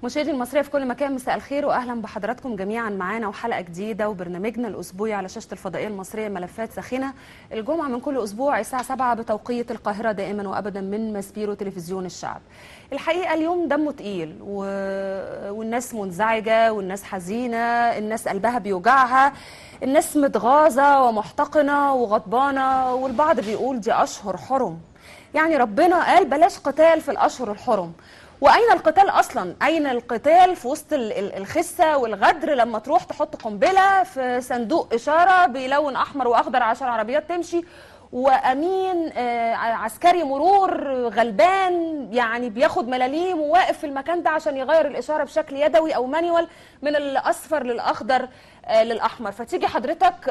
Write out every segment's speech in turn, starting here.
مشاهدي المصرية في كل مكان مساء الخير واهلا بحضراتكم جميعا معانا وحلقة جديدة وبرنامجنا الاسبوعي على شاشة الفضائية المصرية ملفات ساخنة الجمعة من كل اسبوع الساعة 7 بتوقيت القاهرة دائما وابدا من مسبيرو تلفزيون الشعب. الحقيقة اليوم دمه تقيل و... والناس منزعجة والناس حزينة الناس قلبها بيوجعها الناس متغاظة ومحتقنة وغضبانة والبعض بيقول دي اشهر حرم يعني ربنا قال بلاش قتال في الاشهر الحرم واين القتال اصلا اين القتال في وسط ال- ال- الخسه والغدر لما تروح تحط قنبله في صندوق اشاره بيلون احمر واخضر عشان عربيات تمشي وامين آه، عسكري مرور غلبان يعني بياخد ملاليم وواقف في المكان ده عشان يغير الاشاره بشكل يدوي او مانيوال من الاصفر للاخضر آه، للاحمر فتيجي حضرتك آه،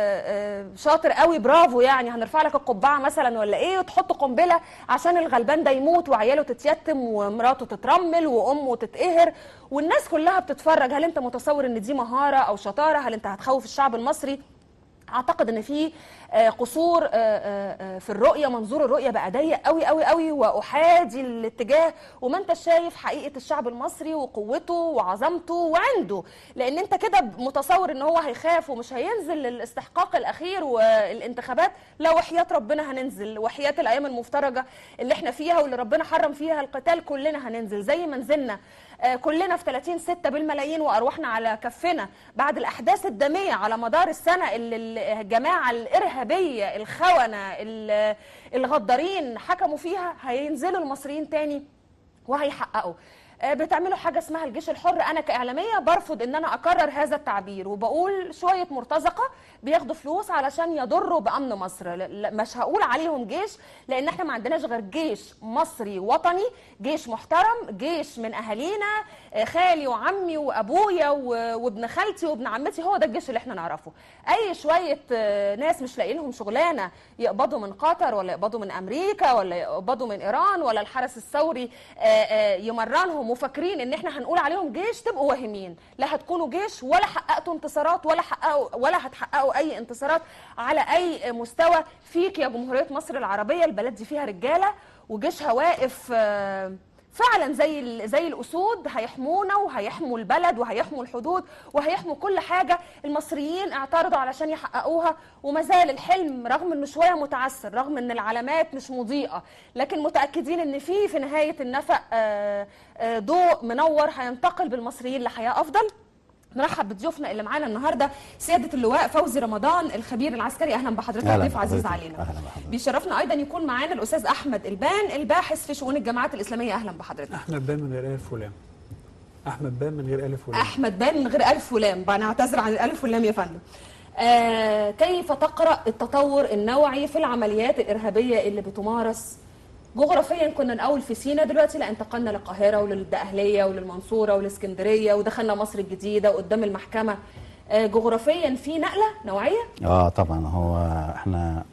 آه، شاطر قوي برافو يعني هنرفع لك القبعه مثلا ولا ايه وتحط قنبله عشان الغلبان ده يموت وعياله تتيتم ومراته تترمل وامه تتقهر والناس كلها بتتفرج هل انت متصور ان دي مهاره او شطاره هل انت هتخوف الشعب المصري اعتقد ان في آه، قصور آه، آه، آه، في الرؤيه منظور الرؤيه بقى ضيق قوي قوي قوي واحادي الاتجاه وما انت شايف حقيقه الشعب المصري وقوته وعظمته وعنده لان انت كده متصور ان هو هيخاف ومش هينزل للاستحقاق الاخير والانتخابات لا وحياه ربنا هننزل وحياه الايام المفترجه اللي احنا فيها واللي ربنا حرم فيها القتال كلنا هننزل زي ما نزلنا آه، كلنا في 30 6 بالملايين وارواحنا على كفنا بعد الاحداث الدميه على مدار السنه اللي الجماعه الارهابيه الخونه ال- الغدارين حكموا فيها هينزلوا المصريين تاني وهيحققوا آه، بتعملوا حاجه اسمها الجيش الحر انا كاعلاميه برفض ان انا اكرر هذا التعبير وبقول شويه مرتزقه بياخدوا فلوس علشان يضروا بامن مصر لا- لا، مش هقول عليهم جيش لان احنا ما عندناش غير جيش مصري وطني جيش محترم جيش من اهالينا آه، خالي وعمي وابويا و- وابن خالتي وابن عمتي هو ده الجيش اللي احنا نعرفه اي شويه آه، ناس مش لاقيين لهم شغلانه يقبضوا من قطر ولا يقبضوا من امريكا ولا يقبضوا من ايران ولا الحرس الثوري آه، آه، يمرنهم وفاكرين ان احنا هنقول عليهم جيش تبقوا واهمين لا هتكونوا جيش ولا حققتوا انتصارات ولا حققوا ولا هتحققوا اي انتصارات على اي مستوى فيك يا جمهوريه مصر العربيه البلد دي فيها رجاله وجيشها واقف آه، فعلا زي ال- زي الاسود هيحمونا وهيحموا البلد وهيحموا الحدود وهيحموا كل حاجه المصريين اعترضوا علشان يحققوها وما زال الحلم رغم انه شويه متعثر رغم ان العلامات مش مضيئه لكن متاكدين ان في في نهايه النفق آه، آه، ضوء منور هينتقل بالمصريين لحياه افضل نرحب بضيوفنا اللي معانا النهارده سياده اللواء فوزي رمضان الخبير العسكري اهلا بحضرتك أهلاً ضيف عزيز بحضرتك. علينا أهلاً بحضرتك. بيشرفنا ايضا يكون معانا الاستاذ احمد البان الباحث في شؤون الجامعات الاسلاميه اهلا بحضرتك احمد بان من غير الف ولام احمد بان من غير الف ولام احمد بان من غير الف ولام بقى انا اعتذر عن الالف واللام يا فندم آه كيف تقرا التطور النوعي في العمليات الارهابيه اللي بتمارس جغرافيا كنا الاول في سينا دلوقتي لا انتقلنا للقاهره وللدقهليه وللمنصوره والاسكندريه ودخلنا مصر الجديده وقدام المحكمه آه جغرافيا في نقله نوعيه اه طبعا هو احنا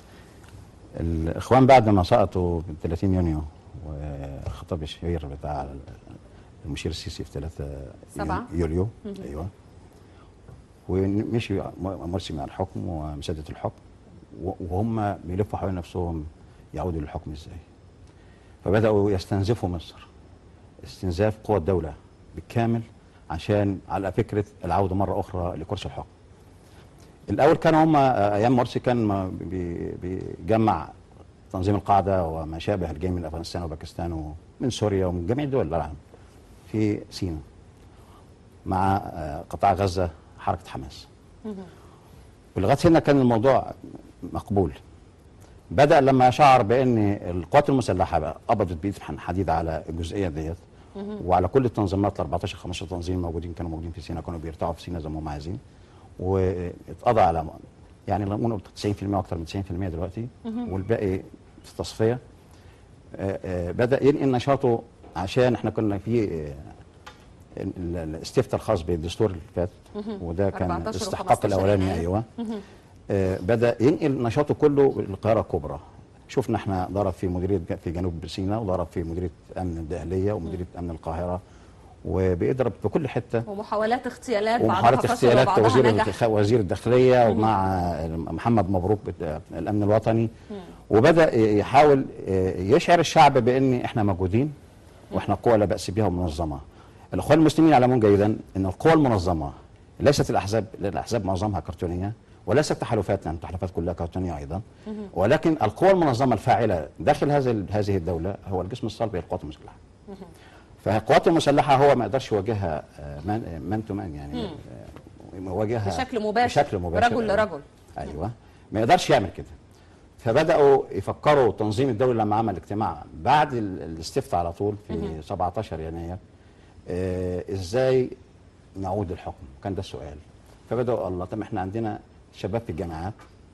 الاخوان بعد ما سقطوا ب 30 يونيو والخطاب الشهير بتاع المشير السيسي في 3 سبعة. يوليو ايوه ومشي مرسي مع الحكم ومساده الحكم و- وهم بيلفوا حوالين نفسهم يعودوا للحكم ازاي فبداوا يستنزفوا مصر استنزاف قوى الدوله بالكامل عشان على فكره العوده مره اخرى لكرسي الحكم الاول كانوا هم آه، ايام مرسي كان ما بي- بيجمع تنظيم القاعده وما شابه الجاي من افغانستان وباكستان ومن سوريا ومن جميع الدول العالم في سيناء مع آه، قطاع غزه حركه حماس ولغايه هنا كان الموضوع مقبول بدا لما شعر بان القوات المسلحه بقى قبضت بايد حديد على الجزئيه ديت وعلى كل التنظيمات ال 14 15 تنظيم موجودين كانوا موجودين في سيناء كانوا بيرتاحوا في سيناء زي ما هم عايزين واتقضى على يعني لما نقول 90% واكثر من 90% دلوقتي والباقي في تصفيه آه، آه، بدا ينقل نشاطه عشان احنا كنا في آه، ال- ال- الاستفتاء الخاص بالدستور اللي فات وده كان 14 الاستحقاق و15 الاولاني يناير. ايوه آه، بدا ينقل نشاطه كله للقاهره الكبرى شفنا احنا ضرب في مديريه ج- في جنوب سيناء وضرب في مديريه امن الدهليه ومديريه امن القاهره وبيضرب في كل حته ومحاولات اغتيالات بعضها ومحاولة فشل اغتيالات وبعضها وزير نجح. الدخ- وزير الداخليه ومع محمد مبروك بت- الامن الوطني وبدا يحاول يشعر الشعب بان احنا موجودين واحنا قوه لا باس بها ومنظمه الاخوان المسلمين يعلمون جيدا ان القوى المنظمه ليست الاحزاب لأن الاحزاب معظمها كرتونيه وليست تحالفات لان التحالفات كلها كرتونيه ايضا ولكن القوى المنظمه الفاعله داخل هذه هذه الدوله هو الجسم الصلبي للقوات المسلحه فالقوات المسلحه هو ما يقدرش يواجهها آه، من مان تو مان يعني آه، يواجهها بشكل مباشر بشكل مباشر رجل لرجل ايوه ما يقدرش يعمل كده فبداوا يفكروا تنظيم الدولي لما عمل اجتماع بعد ال- الاستفتاء على طول في 17 يناير آه ازاي نعود للحكم كان ده السؤال فبداوا الله طب احنا عندنا شباب في الجامعات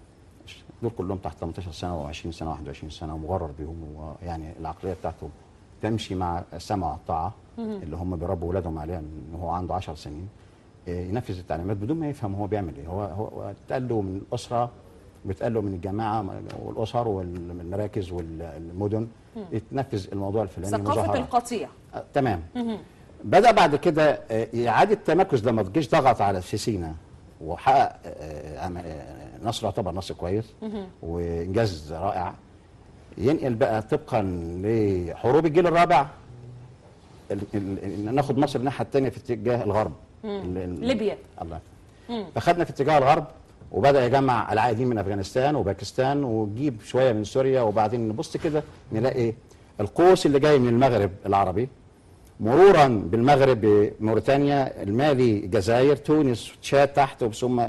دول كلهم تحت 18 سنه و20 سنه و21 سنه ومغرر بيهم ويعني العقليه بتاعتهم تمشي مع السمع والطاعه اللي هم بيربوا اولادهم عليها من هو عنده 10 سنين آه، ينفذ التعليمات بدون ما يفهم هو بيعمل ايه هو هو هو اتقال له من الاسره بيتقال له من الجماعه والاسر والمراكز والمدن يتنفذ الموضوع الفلاني ثقافه مظاهرة. القطيع آه، تمام بدا بعد كده آه، اعاده تمركز لما الجيش ضغط على في سينا وحقق آه، عمل- آه، نصر يعتبر نصر كويس وانجاز رائع ينقل بقى طبقا لحروب الجيل الرابع ال- ال- ال- ناخد مصر الناحيه الثانيه في اتجاه الغرب ال- ال- ليبيا. الله فخدنا في اتجاه الغرب وبدا يجمع العائدين من افغانستان وباكستان وجيب شويه من سوريا وبعدين نبص كده نلاقي القوس اللي جاي من المغرب العربي مرورا بالمغرب موريتانيا المالي الجزائر تونس تشاد تحت ثم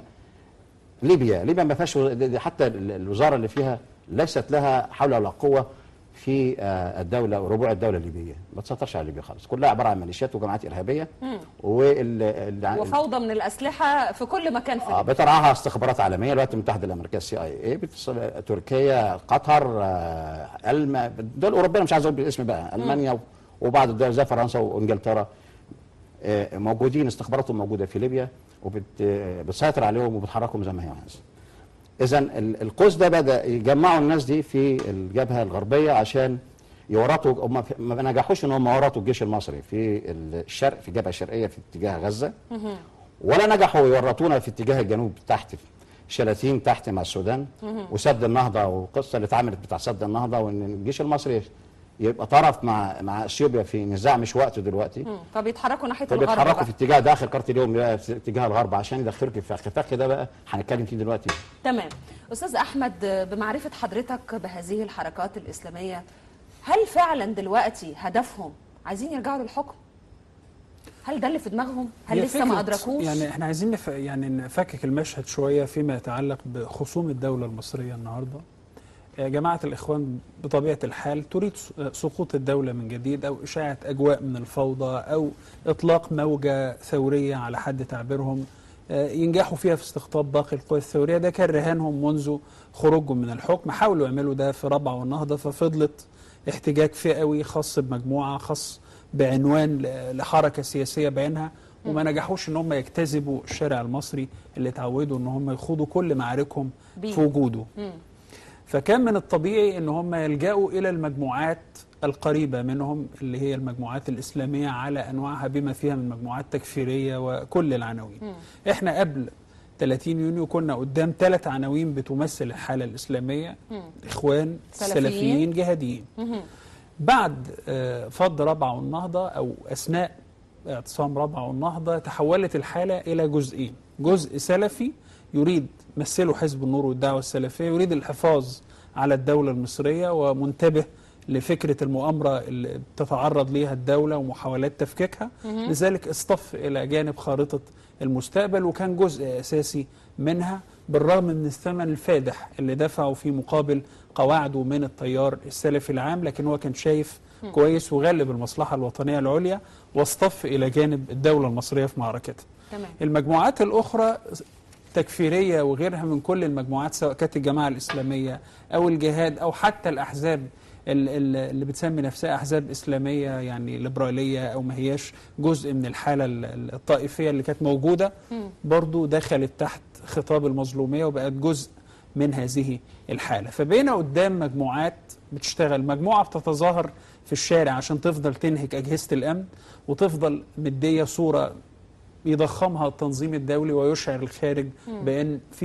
ليبيا ليبيا ما فيهاش و- حتى ال- الوزاره اللي فيها ليست لها حول ولا قوه في آه، الدوله ربوع الدوله الليبيه ما تسيطرش على ليبيا خالص كلها عباره عن ميليشيات وجماعات ارهابيه وال ال- وفوضى من الاسلحه في كل مكان في آه ليبيا. بترعاها استخبارات عالميه الولايات المتحده الامريكيه السي اي اي بتصل تركيا قطر آه الم الدول الاوروبيه مش عايز اقول بالاسم بقى المانيا وبعض الدول زي فرنسا وانجلترا آه موجودين استخباراتهم موجوده في ليبيا وبتسيطر عليهم وبتحركهم زي ما هي عايزه اذا ال- القوس ده بدا يجمعوا الناس دي في الجبهه الغربيه عشان يورطوا هم في- ما نجحوش ان هم ورطوا الجيش المصري في الشرق في الجبهه الشرقيه في اتجاه غزه ولا نجحوا يورطونا في اتجاه الجنوب تحت شلاتين تحت مع السودان وسد النهضه والقصه اللي اتعملت بتاع سد النهضه وان الجيش المصري يبقى طرف مع مع اثيوبيا في نزاع مش وقته دلوقتي مم. فبيتحركوا ناحيه الغرب فبيتحركوا بقى. في اتجاه ده اخر كارت اليوم بقى في اتجاه الغرب عشان يدخلوك في فخ فخ ده بقى هنتكلم فيه دلوقتي تمام استاذ احمد بمعرفه حضرتك بهذه الحركات الاسلاميه هل فعلا دلوقتي هدفهم عايزين يرجعوا للحكم هل ده اللي في دماغهم هل هي لسه ما فكرة- ادركوش يعني احنا عايزين نف... يعني نفكك المشهد شويه فيما يتعلق بخصوم الدوله المصريه النهارده آه، جماعه الاخوان بطبيعه الحال تريد س- آه، سقوط الدوله من جديد او اشاعه اجواء من الفوضى او اطلاق موجه ثوريه على حد تعبيرهم آه، ينجحوا فيها في استقطاب باقي القوى الثوريه ده كان رهانهم منذ خروجهم من الحكم حاولوا يعملوا ده في ربع والنهضه ففضلت احتجاج فئوي خاص بمجموعه خاص بعنوان ل- لحركه سياسيه بعينها وما نجحوش ان هم يجتذبوا الشارع المصري اللي اتعودوا ان هم يخوضوا كل معاركهم بيه. في وجوده فكان من الطبيعي ان هم يلجأوا الى المجموعات القريبه منهم اللي هي المجموعات الاسلاميه على انواعها بما فيها من مجموعات تكفيريه وكل العناوين. احنا قبل 30 يونيو كنا قدام ثلاث عناوين بتمثل الحاله الاسلاميه اخوان سلفيين. سلفيين جهاديين. بعد آه، فض ربع والنهضه او اثناء اعتصام ربع والنهضه تحولت الحاله الى جزئين، جزء سلفي يريد مثله حزب النور والدعوه السلفيه يريد الحفاظ على الدوله المصريه ومنتبه لفكره المؤامره اللي بتتعرض ليها الدوله ومحاولات تفكيكها، لذلك اصطف الى جانب خارطه المستقبل وكان جزء اساسي منها بالرغم من الثمن الفادح اللي دفعوا في مقابل قواعده من التيار السلفي العام لكن هو كان شايف كويس وغلب المصلحة الوطنية العليا واصطف إلى جانب الدولة المصرية في معركتها تمام المجموعات الأخرى تكفيرية وغيرها من كل المجموعات سواء كانت الجماعة الإسلامية أو الجهاد أو حتى الأحزاب ال- ال- اللي بتسمي نفسها أحزاب إسلامية يعني ليبرالية أو ما هياش جزء من الحالة ال- ال- الطائفية اللي كانت موجودة برضو دخلت تحت خطاب المظلومية وبقت جزء من هذه الحالة فبقينا قدام مجموعات بتشتغل مجموعة بتتظاهر في الشارع عشان تفضل تنهك أجهزة الأمن وتفضل مدية صورة يضخمها التنظيم الدولي ويشعر الخارج بأن في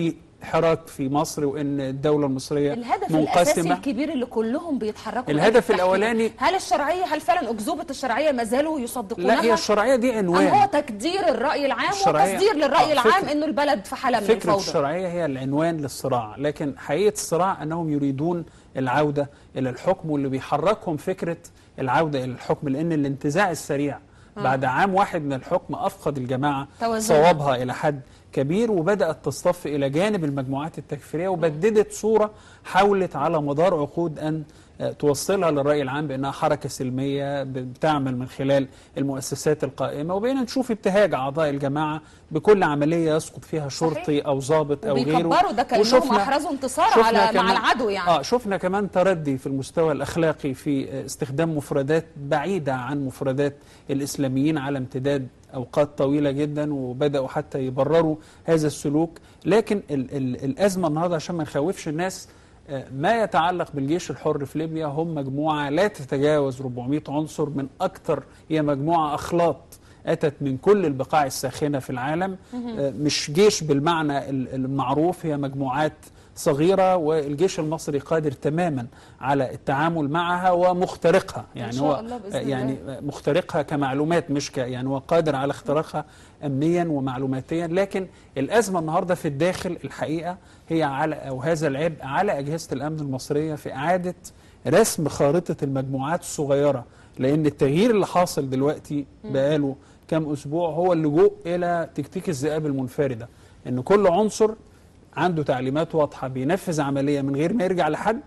حراك في مصر وان الدوله المصريه الهدف الاساسي منقسمه الكبير اللي كلهم بيتحركوا الهدف ناحية التحقيق. الأولاني- هل الشرعيه هل فعلا اكذوبه الشرعيه ما زالوا يصدقونها لا هي الشرعيه دي ام هو عنوان تكدير الراي العام الشرعية- وتصدير للراي آه، العام فكرة- انه البلد في حاله من فكرة الفوضى الشرعية هي العنوان للصراع لكن حقيقة الصراع أنهم يريدون العودة إلى الحكم واللي بيحركهم فكرة العودة إلى الحكم لأن الانتزاع السريع بعد عام واحد من الحكم أفقد الجماعة توازنها. صوابها إلى حد كبير وبدأت تصطف إلى جانب المجموعات التكفيرية وبددت صورة حاولت على مدار عقود أن آه، توصلها للرأي العام بأنها حركة سلمية ب- بتعمل من خلال المؤسسات القائمة وبقينا نشوف ابتهاج أعضاء الجماعة بكل عملية يسقط فيها شرطي أو ضابط أو غيره وبيكبروا ده كانهم وشفنا- احرزوا انتصار شفنا على مع كمان- العدو يعني اه شفنا كمان تردي في المستوى الاخلاقي في استخدام مفردات بعيده عن مفردات الاسلاميين على امتداد اوقات طويله جدا وبداوا حتى يبرروا هذا السلوك لكن ال ال الازمه النهارده عشان ما نخوفش الناس آه، ما يتعلق بالجيش الحر في ليبيا هم مجموعه لا تتجاوز 400 عنصر من اكثر هي مجموعه اخلاط اتت من كل البقاع الساخنه في العالم آه، مش جيش بالمعنى ال- المعروف هي مجموعات صغيرة والجيش المصري قادر تماما على التعامل معها ومخترقها يعني شاء هو الله بإذن يعني مخترقها كمعلومات مش ك يعني هو قادر على اختراقها أمنيا ومعلوماتيا لكن الأزمة النهاردة في الداخل الحقيقة هي على أو هذا العبء على أجهزة الأمن المصرية في إعادة رسم خارطة المجموعات الصغيرة لأن التغيير اللي حاصل دلوقتي بقاله كام أسبوع هو اللجوء إلى تكتيك الذئاب المنفردة إن كل عنصر عنده تعليمات واضحة بينفذ عملية من غير ما يرجع لحد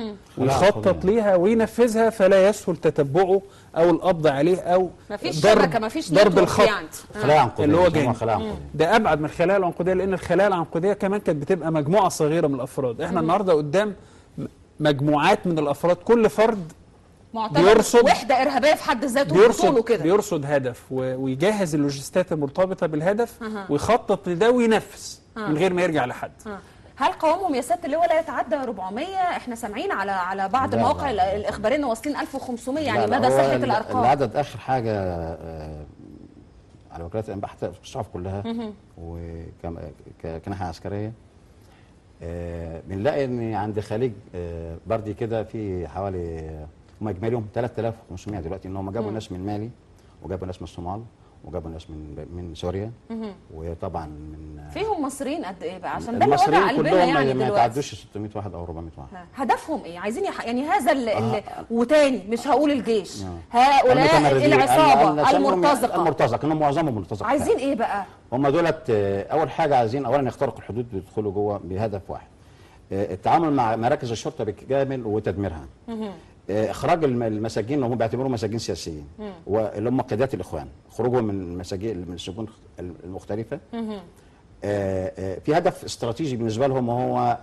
ويخطط خلاص. ليها وينفذها فلا يسهل تتبعه أو القبض عليه أو مفيش ضرب شبكه مفيش ضرب نتورك الخط يعني خلايا عنقوديه اللي هو بيسموها جانب. خلايا عنقوديه ده ابعد من الخلايا العنقوديه لان الخلايا العنقوديه كمان كانت بتبقى مجموعه صغيره من الافراد احنا النهارده قدام م- مجموعات من الافراد كل فرد معتبر بيرصد- وحده ارهابيه في حد ذاته بطوله بيرصد كده بيرصد هدف و- ويجهز اللوجستات المرتبطه بالهدف أها. ويخطط لده وينفذ من غير ما يرجع لحد آه. هل قوامهم يا سياده اللواء لا يتعدى 400 احنا سامعين على على بعض لا، المواقع لا، لا. الاخباريه انه واصلين 1500 يعني لا، لا، مدى هو صحه ال- الارقام العدد اخر حاجه آه، على وكالات الانباء حتى في الصحف كلها وكناحيه عسكريه آه، بنلاقي ان عند خليج آه، بردي كده في حوالي هم اجماليهم 3500 دلوقتي ان هم جابوا ناس من مالي وجابوا ناس من الصومال وجابوا ناس من من سوريا وطبعا من آه، فيهم مصريين قد ايه بقى عشان ده اللي وجع المصريين قلبنا كلهم ما- يعني ما دلوقتي يتعدوش 600 واحد او 400 واحد هدفهم ايه عايزين يح... يعني هذا ال... ال... آه. وتاني مش هقول الجيش آه. هؤلاء المتمردين. العصابه ال- ال- المرتزقه المرتزقه انهم معظمهم مرتزقه عايزين ايه بقى هم دولت آه، اول حاجه عايزين اولا يخترقوا الحدود ويدخلوا جوه بهدف واحد آه، التعامل مع مراكز الشرطه بالكامل وتدميرها آه، اخراج الم- المساجين اللي هم بيعتبروهم مساجين سياسيين واللي هم قيادات الاخوان خروجهم من المساجين من السجون المختلفه آه، آه، في هدف استراتيجي بالنسبه لهم وهو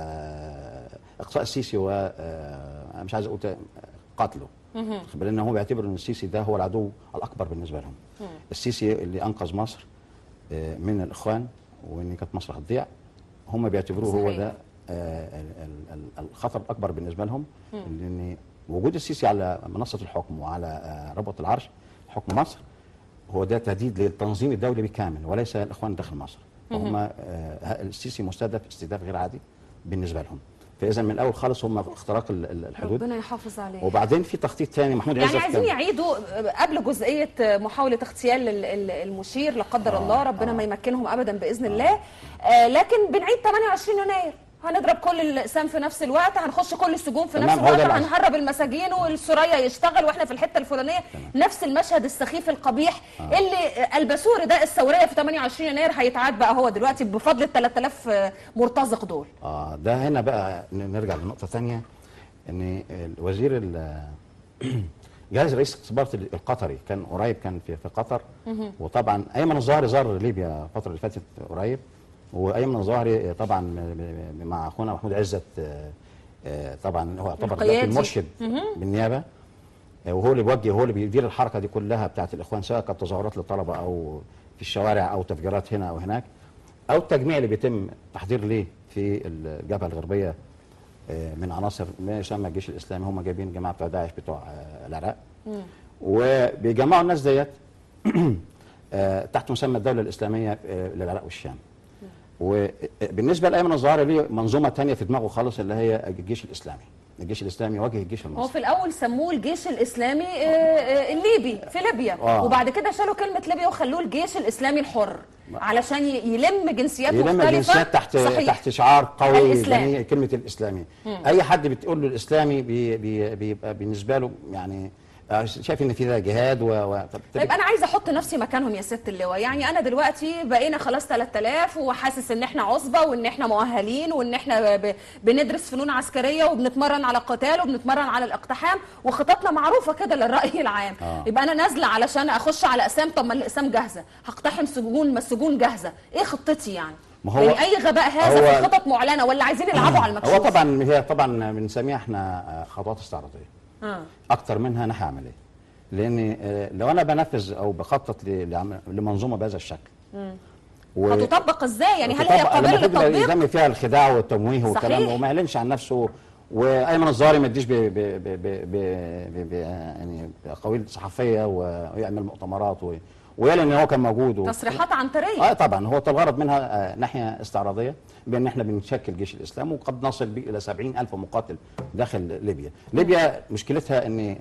آه، اقصاء السيسي و آه، مش عايز اقول تا- قتله بل ان هو بيعتبر ان السيسي ده هو العدو الاكبر بالنسبه لهم السيسي اللي انقذ مصر آه، من الاخوان وان كانت مصر هتضيع هم بيعتبروه هو صحيح. ده آه، ال- ال- ال- الخطر الاكبر بالنسبه لهم لان وجود السيسي على منصه الحكم وعلى آه، ربوه العرش حكم مصر هو ده تهديد للتنظيم الدولي بالكامل وليس الاخوان داخل مصر وهم آه، ه- السيسي مستهدف استهداف غير عادي بالنسبه لهم فاذا من الاول خالص هم اختراق ال- ال- الحدود ربنا يحافظ عليه وبعدين في تخطيط ثاني محمود يعني عزت عايزين كان- يعيدوا قبل جزئيه محاوله اغتيال ال- ال- المشير لا قدر آه، الله ربنا آه. ما يمكنهم ابدا باذن الله آه لكن بنعيد 28 يناير هنضرب كل الاقسام في نفس الوقت هنخش كل السجون في تمام، نفس هو ده الوقت اللي عايز- هنهرب المساجين والسرايا يشتغل واحنا في الحته الفلانيه نفس المشهد السخيف القبيح اللي البسوري ده الثوريه في 28 يناير هيتعاد بقى هو دلوقتي بفضل ال 3000 مرتزق دول اه ده هنا بقى ن- نرجع لنقطه ثانيه ان الوزير ال- جهاز رئيس الاستخبارات القطري كان قريب كان في في قطر وطبعا ايمن الظاهري زار ليبيا الفتره اللي فاتت قريب وايمن الظاهري طبعا م- م- مع اخونا محمود عزت آه، آه، طبعا هو يعتبر دلوقتي القيادي. المرشد بالنيابه آه، وهو اللي بيوجه هو اللي بيدير الحركه دي كلها بتاعت الاخوان سواء كانت تظاهرات للطلبه او في الشوارع او تفجيرات هنا او هناك او التجميع اللي بيتم تحضير ليه في الجبهه الغربيه آه، من عناصر ما يسمى الجيش الاسلامي هم جايبين جماعه بتوع داعش بتوع آه، العراق وبيجمعوا الناس ديت آه، تحت مسمى الدوله الاسلاميه آه، للعراق والشام وبالنسبه لايمن الظاهري ليه منظومه تانية في دماغه خالص اللي هي الجيش الاسلامي الجيش الاسلامي يواجه الجيش هو المصري في الاول سموه الجيش الاسلامي آه، آه، الليبي في ليبيا آه. وبعد كده شالوا كلمه ليبيا وخلوه الجيش الاسلامي الحر علشان ي- يلم جنسيات يلم مختلفه الجنسيات تحت صحيح. تحت شعار قوي الإسلام. جميل كلمه الاسلامي اي حد بتقول له الاسلامي بي بي بيبقى بالنسبه له يعني آه، شايف ان في ده جهاد و, و... طب- طيب انا عايزه احط نفسي مكانهم يا ست اللواء يعني انا دلوقتي بقينا خلاص 3000 وحاسس ان احنا عصبه وان احنا مؤهلين وان احنا ب... بندرس فنون عسكريه وبنتمرن على القتال وبنتمرن على الاقتحام وخططنا معروفه كده للراي العام آه. يبقى انا نازله علشان اخش على اقسام طب ما الاقسام جاهزه هقتحم سجون ما السجون جاهزه ايه خطتي يعني ما هو- يعني اي غباء هذا هو- في خطط معلنه ولا عايزين يلعبوا على المكشوف هو طبعا هي طبعا بنسميها احنا آه، خطوات استعراضيه آه. اكتر منها ناحيه عمليه لان آه، لو انا بنفذ او بخطط ل- لعم- لمنظومه بهذا الشكل و- هتطبق ازاي يعني هل هي وتطبق- قابله لما تبقى للتطبيق يلزم فيها الخداع والتمويه والكلام صحيح. وما يعلنش عن نفسه وايمن الظاهري ما يديش ب- ب- ب- ب- ب- ب- يعني باقاويل صحفيه و- ويعمل مؤتمرات و- ويعلن ان هو كان موجود و- تصريحات عنتريه اه طبعا هو الغرض منها آه، ناحيه استعراضيه بان احنا بنشكل جيش الاسلام وقد نصل به الى 70 الف مقاتل داخل ليبيا ليبيا مشكلتها ان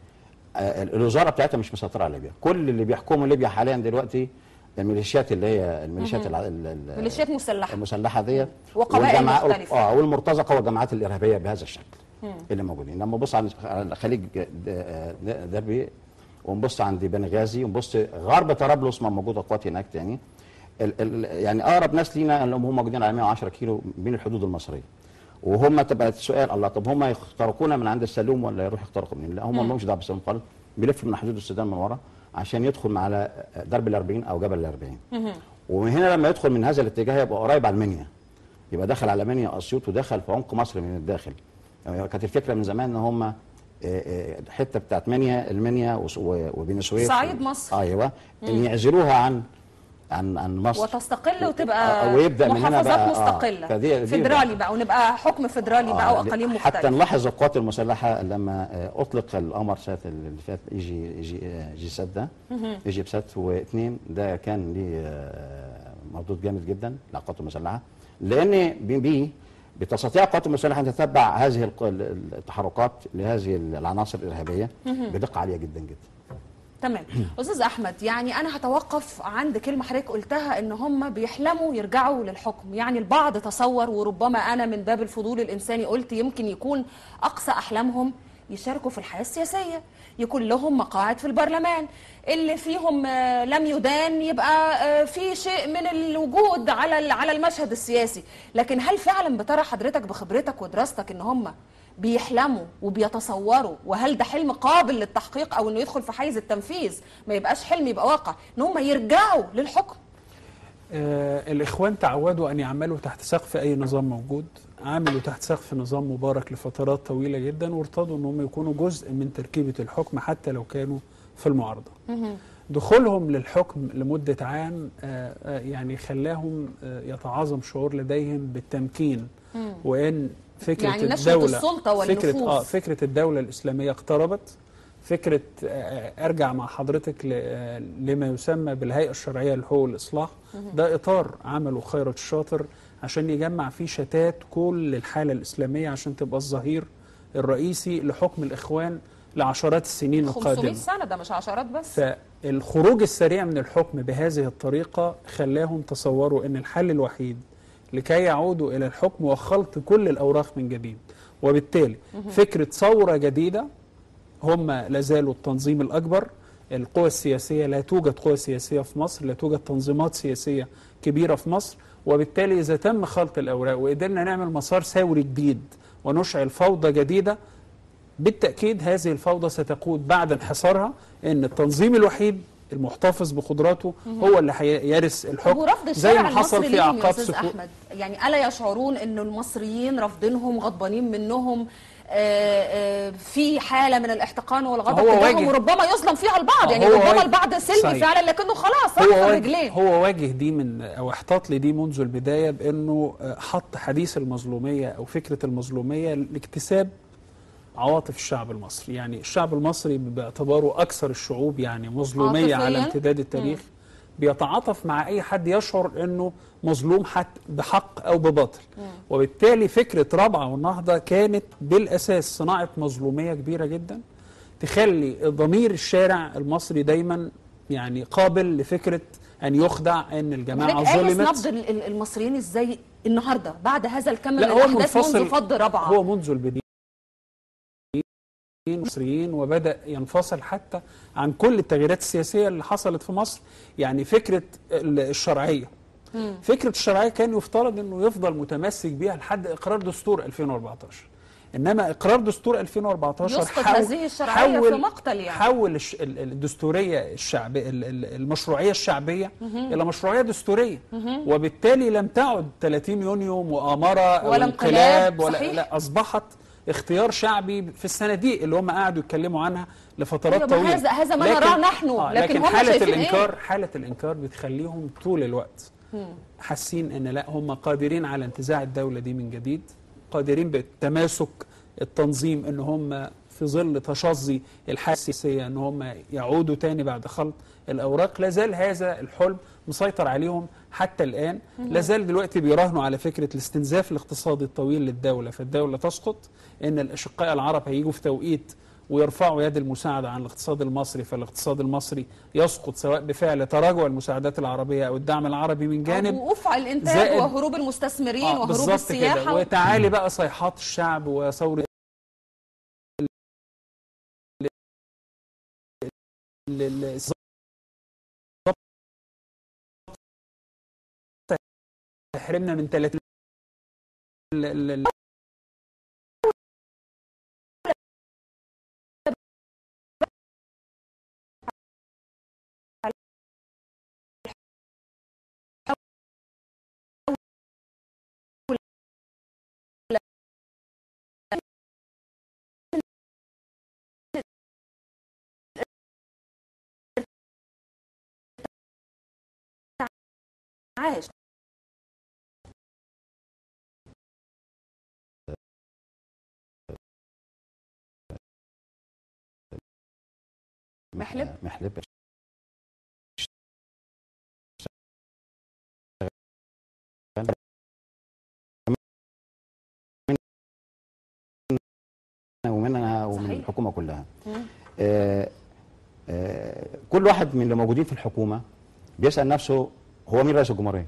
آه، الوزاره بتاعتها مش مسيطره على ليبيا كل اللي بيحكموا ليبيا حاليا دلوقتي الميليشيات اللي هي الميليشيات الع- ال- ال- ميليشيات مسلحه المسلحه ديت وقبائل والجماعة- مختلفة. اه والمرتزقه والجماعات الارهابيه بهذا الشكل اللي موجودين لما نبص على على خليج د- د- دربي ونبص عند بنغازي ونبص غرب طرابلس ما موجوده قوات هناك تاني ال ال يعني اقرب ناس لينا اللي هم موجودين على 110 كيلو بين الحدود المصريه وهم تبقى السؤال الله طب هم يخترقونا من عند السلوم ولا يروحوا يخترقوا منين؟ لا هم ما لهمش دعوه بالسلوم خالص بيلف من حدود السودان من ورا عشان يدخل على درب ال 40 او جبل ال 40 ومن هنا لما يدخل من هذا الاتجاه يبقى قريب على المنيا يبقى دخل على منيا اسيوط ودخل في عمق مصر من الداخل يعني كانت الفكره من زمان ان هم الحته بتاعت منيا المنيا وس- و- وبني سويف صعيد مصر. ايوه ان يعزلوها عن عن عن مصر وتستقل وتبقى آه، ويبدأ من هنا محافظات بقى، آه، مستقله فدي- دي فيدرالي بقى ونبقى حكم فيدرالي بقى آه، واقاليم حتى مختلفه نلاحظ القوات المسلحه لما آه، اطلق القمر سنه اللي فات يجي يجي آه، جي سات ده يجي بسات واثنين ده كان ليه آه، مردود جامد جدا للقوات المسلحه لان بي- بيه بتستطيع القوات المسلحه ان تتبع هذه الق- التحركات لهذه العناصر الارهابيه بدقه عاليه جدا جدا تمام استاذ احمد يعني انا هتوقف عند كلمه حضرتك قلتها ان هم بيحلموا يرجعوا للحكم يعني البعض تصور وربما انا من باب الفضول الانساني قلت يمكن يكون اقصى احلامهم يشاركوا في الحياه السياسيه يكون لهم مقاعد في البرلمان اللي فيهم آه، لم يدان يبقى آه، في شيء من الوجود على ال- على المشهد السياسي لكن هل فعلا بترى حضرتك بخبرتك ودراستك ان هم بيحلموا وبيتصوروا وهل ده حلم قابل للتحقيق او انه يدخل في حيز التنفيذ ما يبقاش حلم يبقى واقع ان هم يرجعوا للحكم آه الإخوان تعودوا أن يعملوا تحت سقف أي نظام موجود عملوا تحت سقف نظام مبارك لفترات طويلة جدا وارتضوا أنهم يكونوا جزء من تركيبة الحكم حتى لو كانوا في المعارضة دخولهم للحكم لمدة عام آه آه يعني خلاهم آه يتعاظم شعور لديهم بالتمكين وأن فكرة يعني نشوة الدولة السلطة فكرة, والنفوذ. آه فكرة الدولة الإسلامية اقتربت فكرة آه، أرجع مع حضرتك ل- آه، لما يسمى بالهيئة الشرعية للحقوق والإصلاح ده إطار عمله خيرت الشاطر عشان يجمع فيه شتات كل الحالة الإسلامية عشان تبقى الظهير الرئيسي لحكم الإخوان لعشرات السنين 500 القادمة سنه ده مش عشرات بس فالخروج السريع من الحكم بهذه الطريقة خلاهم تصوروا أن الحل الوحيد لكي يعودوا إلى الحكم هو خلط كل الأوراق من جديد وبالتالي فكرة ثورة جديدة هم لازالوا التنظيم الأكبر القوى السياسية لا توجد قوى سياسية في مصر لا توجد تنظيمات سياسية كبيرة في مصر وبالتالي إذا تم خلط الأوراق وقدرنا نعمل مسار ثوري جديد ونشعل فوضى جديدة بالتأكيد هذه الفوضى ستقود بعد انحصارها أن التنظيم الوحيد المحتفظ بقدراته هو اللي هيرث الحكم ورفض زي الشارع ما حصل المصري في ليهم يا أعقاب استاذ سكو احمد يعني الا يشعرون ان المصريين رافضينهم غضبانين منهم آه، آه، في حاله من الاحتقان والغضب هو تجاههم واجه- وربما يظلم فيها البعض يعني هو ربما واجه- البعض سلبي صحيح. فعلا لكنه خلاص هو رفع واجه, رجليه هو واجه دي من او احتاط لدي منذ البدايه بانه آه، حط حديث المظلوميه او فكره المظلوميه لاكتساب عواطف الشعب المصري يعني الشعب المصري باعتباره اكثر الشعوب يعني مظلوميه على عاطفياً. امتداد التاريخ بيتعاطف مع اي حد يشعر انه مظلوم حتى بحق او بباطل وبالتالي فكره رابعه والنهضه كانت بالاساس صناعه مظلوميه كبيره جدا تخلي ضمير الشارع المصري دايما يعني قابل لفكره ان يخدع ان الجماعه حضرتك قايس ظلمت نبض ال- ال- المصريين ازاي النهارده بعد هذا الكم من لا هو الاحداث منفصل منذ فض رابعه هو منذ البداية المصريين وبدأ ينفصل حتى عن كل التغييرات السياسية اللي حصلت في مصر يعني فكرة ال- الشرعية فكرة الشرعية كان يفترض أنه يفضل متمسك بيها لحد إقرار دستور 2014 إنما إقرار دستور 2014 يسقط حول- هذه الشرعية في حول- مقتل يعني. حول الش- ال- ال- الدستورية الشعبية ال- ال- المشروعية الشعبية إلى مشروعية دستورية وبالتالي لم تعد 30 يونيو مؤامرة أو ولا انقلاب، ولا صحيح. لا اصبحت اختيار شعبي في الصناديق اللي هم قعدوا يتكلموا عنها لفترات أيوة، ما طويله هذا- هذا ما نراه نحن، لكن لكن هم حاله شايفين إيه؟ الانكار حاله الانكار بتخليهم طول الوقت حاسين ان لا هم قادرين على انتزاع الدوله دي من جديد قادرين بالتماسك التنظيم ان هم في ظل تشظي الحاله السياسيه ان هم يعودوا تاني بعد خلط الاوراق لا زال هذا الحلم مسيطر عليهم حتى الان لا زال دلوقتي بيراهنوا على فكره الاستنزاف الاقتصادي الطويل للدوله فالدوله تسقط ان الاشقاء العرب هيجوا في توقيت ويرفعوا يد المساعده عن الاقتصاد المصري فالاقتصاد المصري يسقط سواء بفعل تراجع المساعدات العربيه او الدعم العربي من جانب وقوف على الانتاج زائد- وهروب المستثمرين آه، وهروب بالظبط كده السياحه وتعالي بقى صيحات الشعب وثوره ال- ال- الظبط تحرمنا من 30 ال- ال- ال- عاش محلب؟ محلب ومنها ومن صحيح. الحكومه كلها مم. آه آه كل واحد من اللي موجودين في الحكومه بيسال نفسه هو مين رئيس الجمهوريه؟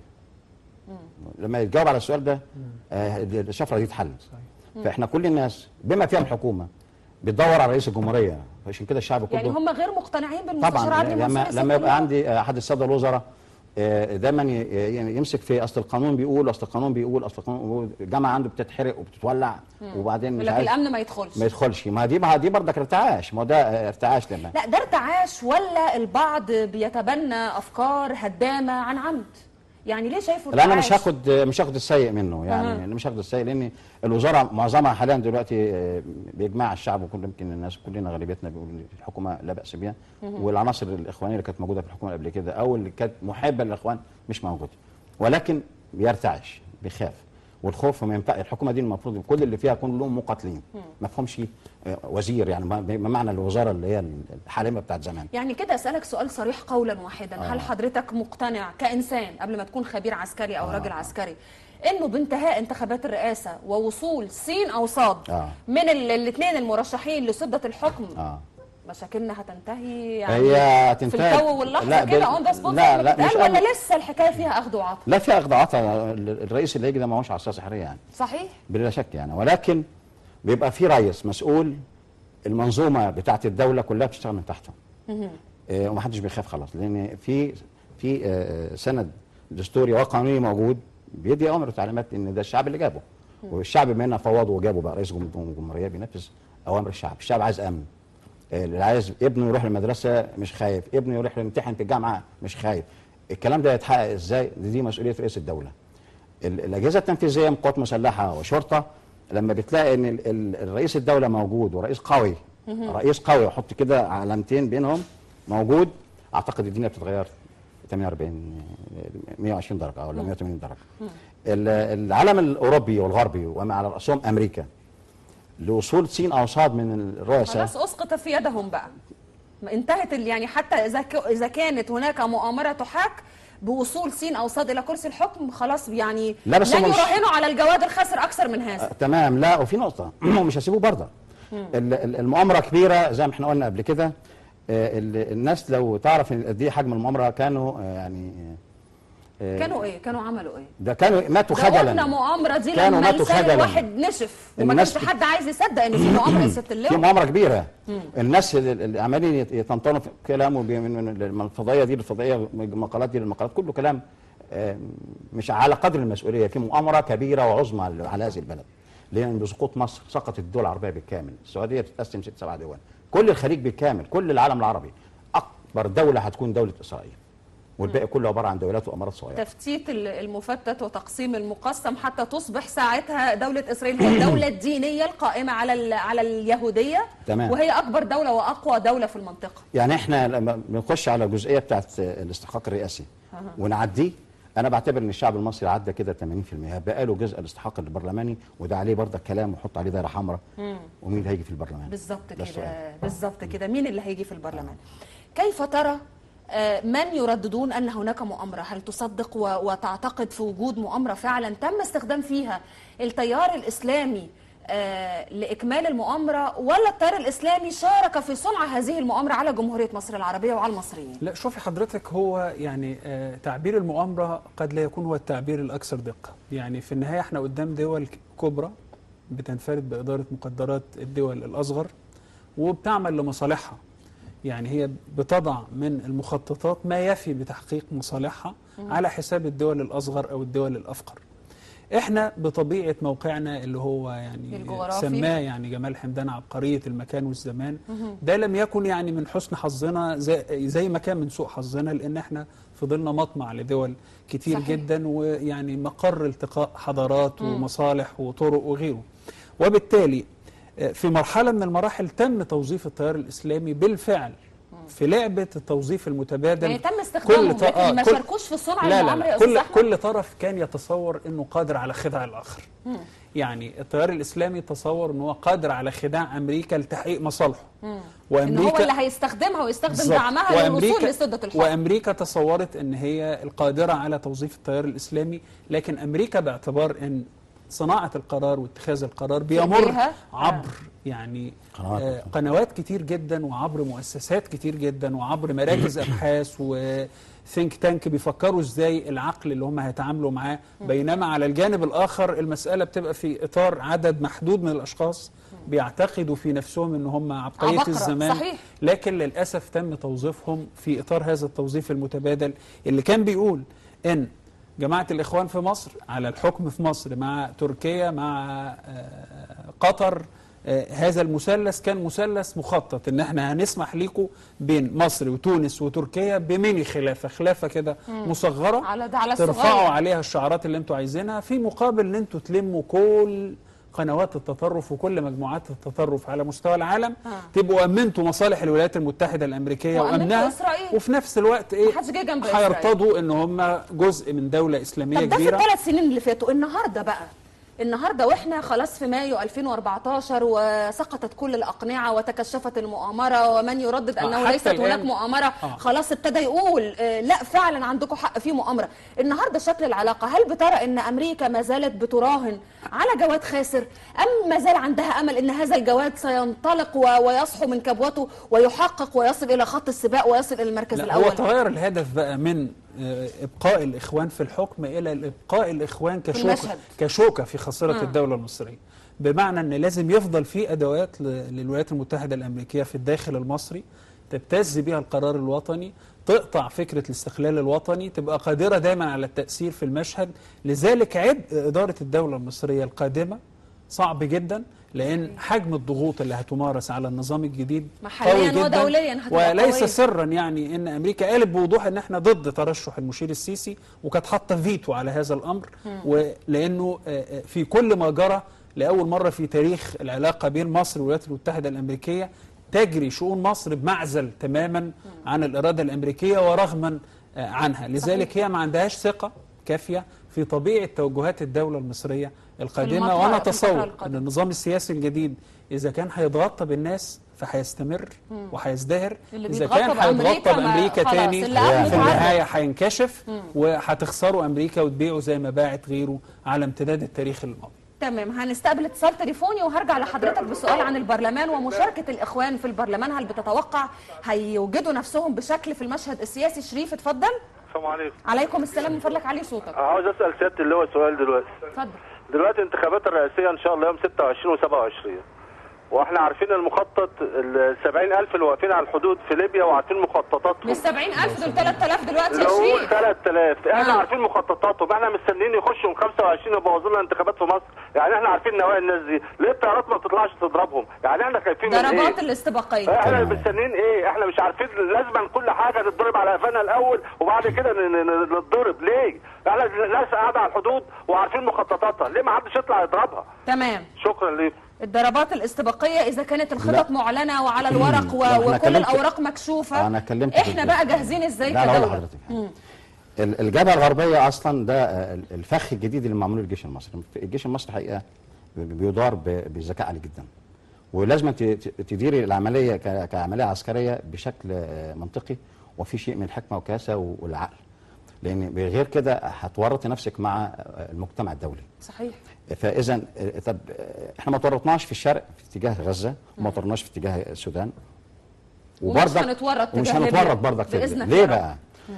لما يتجاوب على السؤال ده آه الشفره دي تتحل فاحنا كل الناس بما فيها الحكومه بتدور على رئيس الجمهوريه عشان كده الشعب كله يعني هم غير مقتنعين بالمستشار طبعا عدلي لما منصور يا لما سيد يبقى الله. عندي احد الساده الوزراء آه، دايما ي- ي- يمسك في اصل القانون بيقول اصل القانون بيقول اصل القانون بيقول الجامعه عنده بتتحرق وبتتولع وبعدين مش يقول لك عايز الامن ما يدخلش ما يدخلش ما دي ما دي برضك ارتعاش ما هو ده آه، ارتعاش لما لا ده ارتعاش ولا البعض بيتبنى افكار هدامه عن عمد يعني ليه شايفه لا انا مش ارتعاش؟ هاخد مش هاخد السيء منه يعني أها. انا مش هاخد السيء لان الوزاره معظمها حاليا دلوقتي آه، باجماع الشعب وكل يمكن الناس كلنا غالبيتنا بيقول ان الحكومه لا باس بها والعناصر الاخوانيه اللي كانت موجوده في الحكومه قبل كده او اللي كانت محبه للاخوان مش موجوده ولكن بيرتعش بيخاف والخوف ما ينفع الحكومه دي المفروض كل اللي فيها كلهم مقاتلين ما فهمش آه، وزير يعني ما- بمعنى الوزاره اللي هي الحالمه بتاعت زمان يعني كده اسالك سؤال صريح قولا واحدا آه. هل حضرتك مقتنع كانسان قبل ما تكون خبير عسكري او آه. راجل عسكري انه بانتهاء انتخابات الرئاسه ووصول سين او صاد آه. من الاثنين المرشحين لسده الحكم اه مشاكلنا هتنتهي يعني هي في هتنتهي الجو واللحظه لا، كده بال- اون ذا سبوت لا، زي ما لا، مش بتقال ولا قوي. لسه الحكايه فيها اخذ وعطاء لا في اخضاعات الرئيس اللي هيجي ده ما هوش عصا سحريه يعني صحيح بلا شك يعني ولكن بيبقى في رئيس مسؤول المنظومه بتاعت الدوله كلها بتشتغل من تحته آه، ومحدش بيخاف خلاص لان في في آه، سند دستوري وقانوني موجود بيدي امر وتعليمات ان ده الشعب اللي جابه والشعب بما انه فوضه وجابه بقى رئيس جم- جمهوريه بينفذ اوامر الشعب الشعب عايز امن آه، اللي عايز ابنه يروح المدرسه مش خايف ابنه يروح يمتحن في الجامعه مش خايف الكلام ده يتحقق ازاي دي, دي مسؤوليه رئيس الدوله ال- الاجهزه التنفيذيه من قوات مسلحه وشرطه لما بتلاقي ان ال- ال- الرئيس الدوله موجود ورئيس قوي رئيس قوي وحط كده علامتين بينهم موجود اعتقد الدنيا بتتغير 48 120 درجه او 180 درجه ال- العالم الاوروبي والغربي وما على راسهم امريكا لوصول سين او صاد من الرؤساء خلاص اسقط في يدهم بقى انتهت ال- يعني حتى اذا ك- اذا كانت هناك مؤامره تحاك بوصول سين او صاد الى كرسي الحكم خلاص يعني لا، بس لن هم مش- يراهنوا على الجواد الخاسر اكثر من هذا آه، تمام لا وفي نقطة هم مش هيسيبوه برضه ال- ال- المؤامرة كبيرة زي ما احنا قلنا قبل كده آه، ال- الناس لو تعرف ان قد ايه حجم المؤامرة كانوا آه، يعني آه، كانوا ايه كانوا عملوا ايه ده كانوا ماتوا ده قلنا خجلا مؤامره دي كانوا لما ماتوا لسان خجلاً. الواحد نشف وما الناس كانش ب- حد عايز يصدق ان في مؤامره يا ست في اللواء مؤامرة كبيرة الناس اللي اللي عمالين يت- يتنطنوا في كلام وبي- من من الفضائية دي للفضائية من المقالات دي للمقالات كله كلام آه، مش على قدر المسؤولية في مؤامرة كبيرة وعظمى على على هذه البلد لأن بسقوط مصر سقطت الدول العربية بالكامل السعودية بتتقسم ست سبع دول كل الخليج بالكامل كل العالم العربي أكبر دولة هتكون دولة إسرائيل والباقي كله عبارة عن دولات وأمارات صغيرة تفتيت ال- المفتت وتقسيم المقسم حتى تصبح ساعتها دولة إسرائيل هي الدولة الدينية القائمة على ال- على اليهودية تمام. وهي أكبر دولة وأقوى دولة في المنطقة يعني احنا لما بنخش على الجزئيه بتاعت الاستحقاق الرئاسي ونعديه انا بعتبر ان الشعب المصري عدى كده 80% بقى له جزء الاستحقاق البرلماني وده عليه برضه كلام وحط عليه دايره حمراء ومين اللي هيجي في البرلمان بالظبط ده كده السؤال. بالظبط كده مين اللي هيجي في البرلمان كيف ترى آه، من يرددون ان هناك مؤامره هل تصدق و- وتعتقد في وجود مؤامره فعلا تم استخدام فيها التيار الاسلامي آه، لاكمال المؤامره ولا التيار الاسلامي شارك في صنع هذه المؤامره على جمهوريه مصر العربيه وعلى المصريين لا شوفي حضرتك هو يعني آه، تعبير المؤامرة قد لا يكون هو التعبير الأكثر دقة يعني في النهاية احنا قدام دول كبرى بتنفرد بإدارة مقدرات الدول الأصغر وبتعمل لمصالحها يعني هي بتضع من المخططات ما يفي بتحقيق مصالحها على حساب الدول الأصغر أو الدول الأفقر احنا بطبيعة موقعنا اللي هو يعني الجغرافي. سماه يعني جمال حمدان عبقرية المكان والزمان ده لم يكن يعني من حسن حظنا زي, زي ما كان من سوء حظنا لأن احنا فضلنا مطمع لدول كتير صحيح. صحيح. جدا ويعني مقر التقاء حضارات ومصالح وطرق وغيره وبالتالي آه، في مرحلة من المراحل تم توظيف التيار الإسلامي بالفعل في لعبة التوظيف المتبادل يعني تم استخدامهم ط- لكن ما كل- شاركوش في صنع لا لا, المؤامره لا يا كل استاذ احمد كل طرف كان يتصور انه قادر على خداع الاخر يعني التيار الاسلامي تصور انه هو قادر على خداع امريكا لتحقيق مصالحه ان هو اللي هيستخدمها ويستخدم بالظبط. دعمها للوصول لسده الحكم وامريكا تصورت ان هي القادره على توظيف التيار الاسلامي لكن امريكا باعتبار ان صناعه القرار واتخاذ القرار بيمر إيديها. عبر يعني قنوات. آه قنوات كتير جدا وعبر مؤسسات كتير جدا وعبر مراكز ابحاث وثينك تانك بيفكروا ازاي العقل اللي هم هيتعاملوا معاه بينما على الجانب الاخر المساله بتبقى في اطار عدد محدود من الاشخاص بيعتقدوا في نفسهم ان هم عبقريه عبقرة، الزمان صحيح. لكن للأسف تم توظيفهم في إطار هذا التوظيف المتبادل اللي كان بيقول إن جماعة الإخوان في مصر على الحكم في مصر مع تركيا مع آه، قطر آه، هذا المثلث كان مثلث مخطط ان احنا هنسمح ليكم بين مصر وتونس وتركيا بميني خلافه خلافه كده مصغره على ده على ترفعوا الصغير عليها الشعارات اللي انتوا عايزينها في مقابل ان انتوا تلموا كل قنوات التطرف وكل مجموعات التطرف على مستوى العالم آه. تبقوا امنتوا مصالح الولايات المتحده الامريكيه وأمنتوا وامنها إسرائيل. وفي نفس الوقت ايه محدش جه جنب إسرائيل. هيرتضوا ان هم جزء من دوله اسلاميه طب ده في كبيره الثلاث سنين اللي فاتوا النهارده بقى النهارده واحنا خلاص في مايو 2014 وسقطت كل الاقنعه وتكشفت المؤامره ومن يردد آه، انه حتى ليست الآن- هناك مؤامره آه. خلاص ابتدى يقول آه، لا فعلا عندكم حق في مؤامره النهارده شكل العلاقه هل بترى ان امريكا ما زالت بتراهن على جواد خاسر ام ما زال عندها امل ان هذا الجواد سينطلق و- ويصحو من كبوته ويحقق ويصل الى خط السباق ويصل الى المركز لا هو الاول تغير الهدف بقى من آه، ابقاء الاخوان في الحكم الى ابقاء الاخوان كشوكه المشهد. كشوكه في خاصره آه. الدوله المصريه بمعنى ان لازم يفضل في ادوات ل- للولايات المتحده الامريكيه في الداخل المصري تبتز بها القرار الوطني تقطع فكره الاستقلال الوطني تبقى قادره دايما على التاثير في المشهد لذلك عبء اداره الدوله المصريه القادمه صعب جدا لان حجم الضغوط اللي هتمارس على النظام الجديد محلياً قوي جدا ودولياً هتبقى وليس قوية. سرا يعني ان امريكا قالت بوضوح ان احنا ضد ترشح المشير السيسي وكانت حاطه فيتو على هذا الامر ولانه آه، آه، في كل ما جرى لاول مره في تاريخ العلاقه بين مصر والولايات المتحده الامريكيه تجري شؤون مصر بمعزل تماما عن الاراده الامريكيه ورغما آه، عنها لذلك هي ما عندهاش ثقه كافيه في طبيعه توجهات الدوله المصريه القادمه المطلع- وانا في الفترة اتصور القادمة. ان النظام السياسي الجديد اذا كان هيتغطى بالناس فهيستمر وهيزدهر اللي اذا بيتغطى كان بأمريكا هيتغطى ما- بامريكا خلاص، تاني اللي قبله في اتعرف. النهايه هينكشف وهتخسروا امريكا وتبيعوا زي ما باعت غيره على امتداد التاريخ الماضي تمام هنستقبل اتصال تليفوني وهرجع لحضرتك بسؤال عن البرلمان ومشاركة الإخوان في البرلمان هل بتتوقع هيوجدوا نفسهم بشكل في المشهد السياسي شريف اتفضل السلام عليكم عليكم السلام من فضلك علي صوتك عاوز اسال سياده اللواء سؤال دلوقتي اتفضل دلوقتي الانتخابات الرئاسيه ان شاء الله يوم 26 و27 واحنا عارفين المخطط ال 70000 اللي واقفين على الحدود في ليبيا وعارفين مخططاتهم مش 70000 دول 3000 دلوقتي يا نقول شريف 3000 احنا آه. عارفين مخططاتهم احنا مستنيين يخشوا من 25 يبوظوا لنا الانتخابات في مصر يعني احنا عارفين نوايا الناس دي ليه الطيارات ما بتطلعش تضربهم يعني احنا خايفين من ضربات ايه الاستباقية احنا تمام. مستنيين ايه احنا مش عارفين لازم كل حاجه نتضرب على قفانا الاول وبعد كده ن- ن- نتضرب ليه احنا ناس قاعده على الحدود وعارفين مخططاتها ليه ما حدش يطلع يضربها تمام شكرا ليك الضربات الاستباقية إذا كانت الخطط لا. معلنة وعلى الورق و... لا، أنا وكل كلمت- الأوراق مكشوفة أنا كلمت في إحنا الجزء. بقى جاهزين إزاي لا لا أقول كدولة لحضرتك حاجة. ال- الجبهه الغربيه اصلا ده آه، الفخ الجديد اللي معمول للجيش المصري الجيش المصري حقيقه بيدار ب- بذكاء عالي جدا ولازم ت- ت- تديري العمليه ك- كعمليه عسكريه بشكل آه، منطقي وفي شيء من الحكمه والكاسه والعقل لان بغير كده هتورطي نفسك مع آه، المجتمع الدولي صحيح فاذا آه، طب آه، احنا ما تورطناش في الشرق في اتجاه غزه وما تورطناش في اتجاه السودان ومش وبرضك- هنتورط ومش تجاه ليبيا. هنتورط برضك في بإذنك ليه يا رب. بقى؟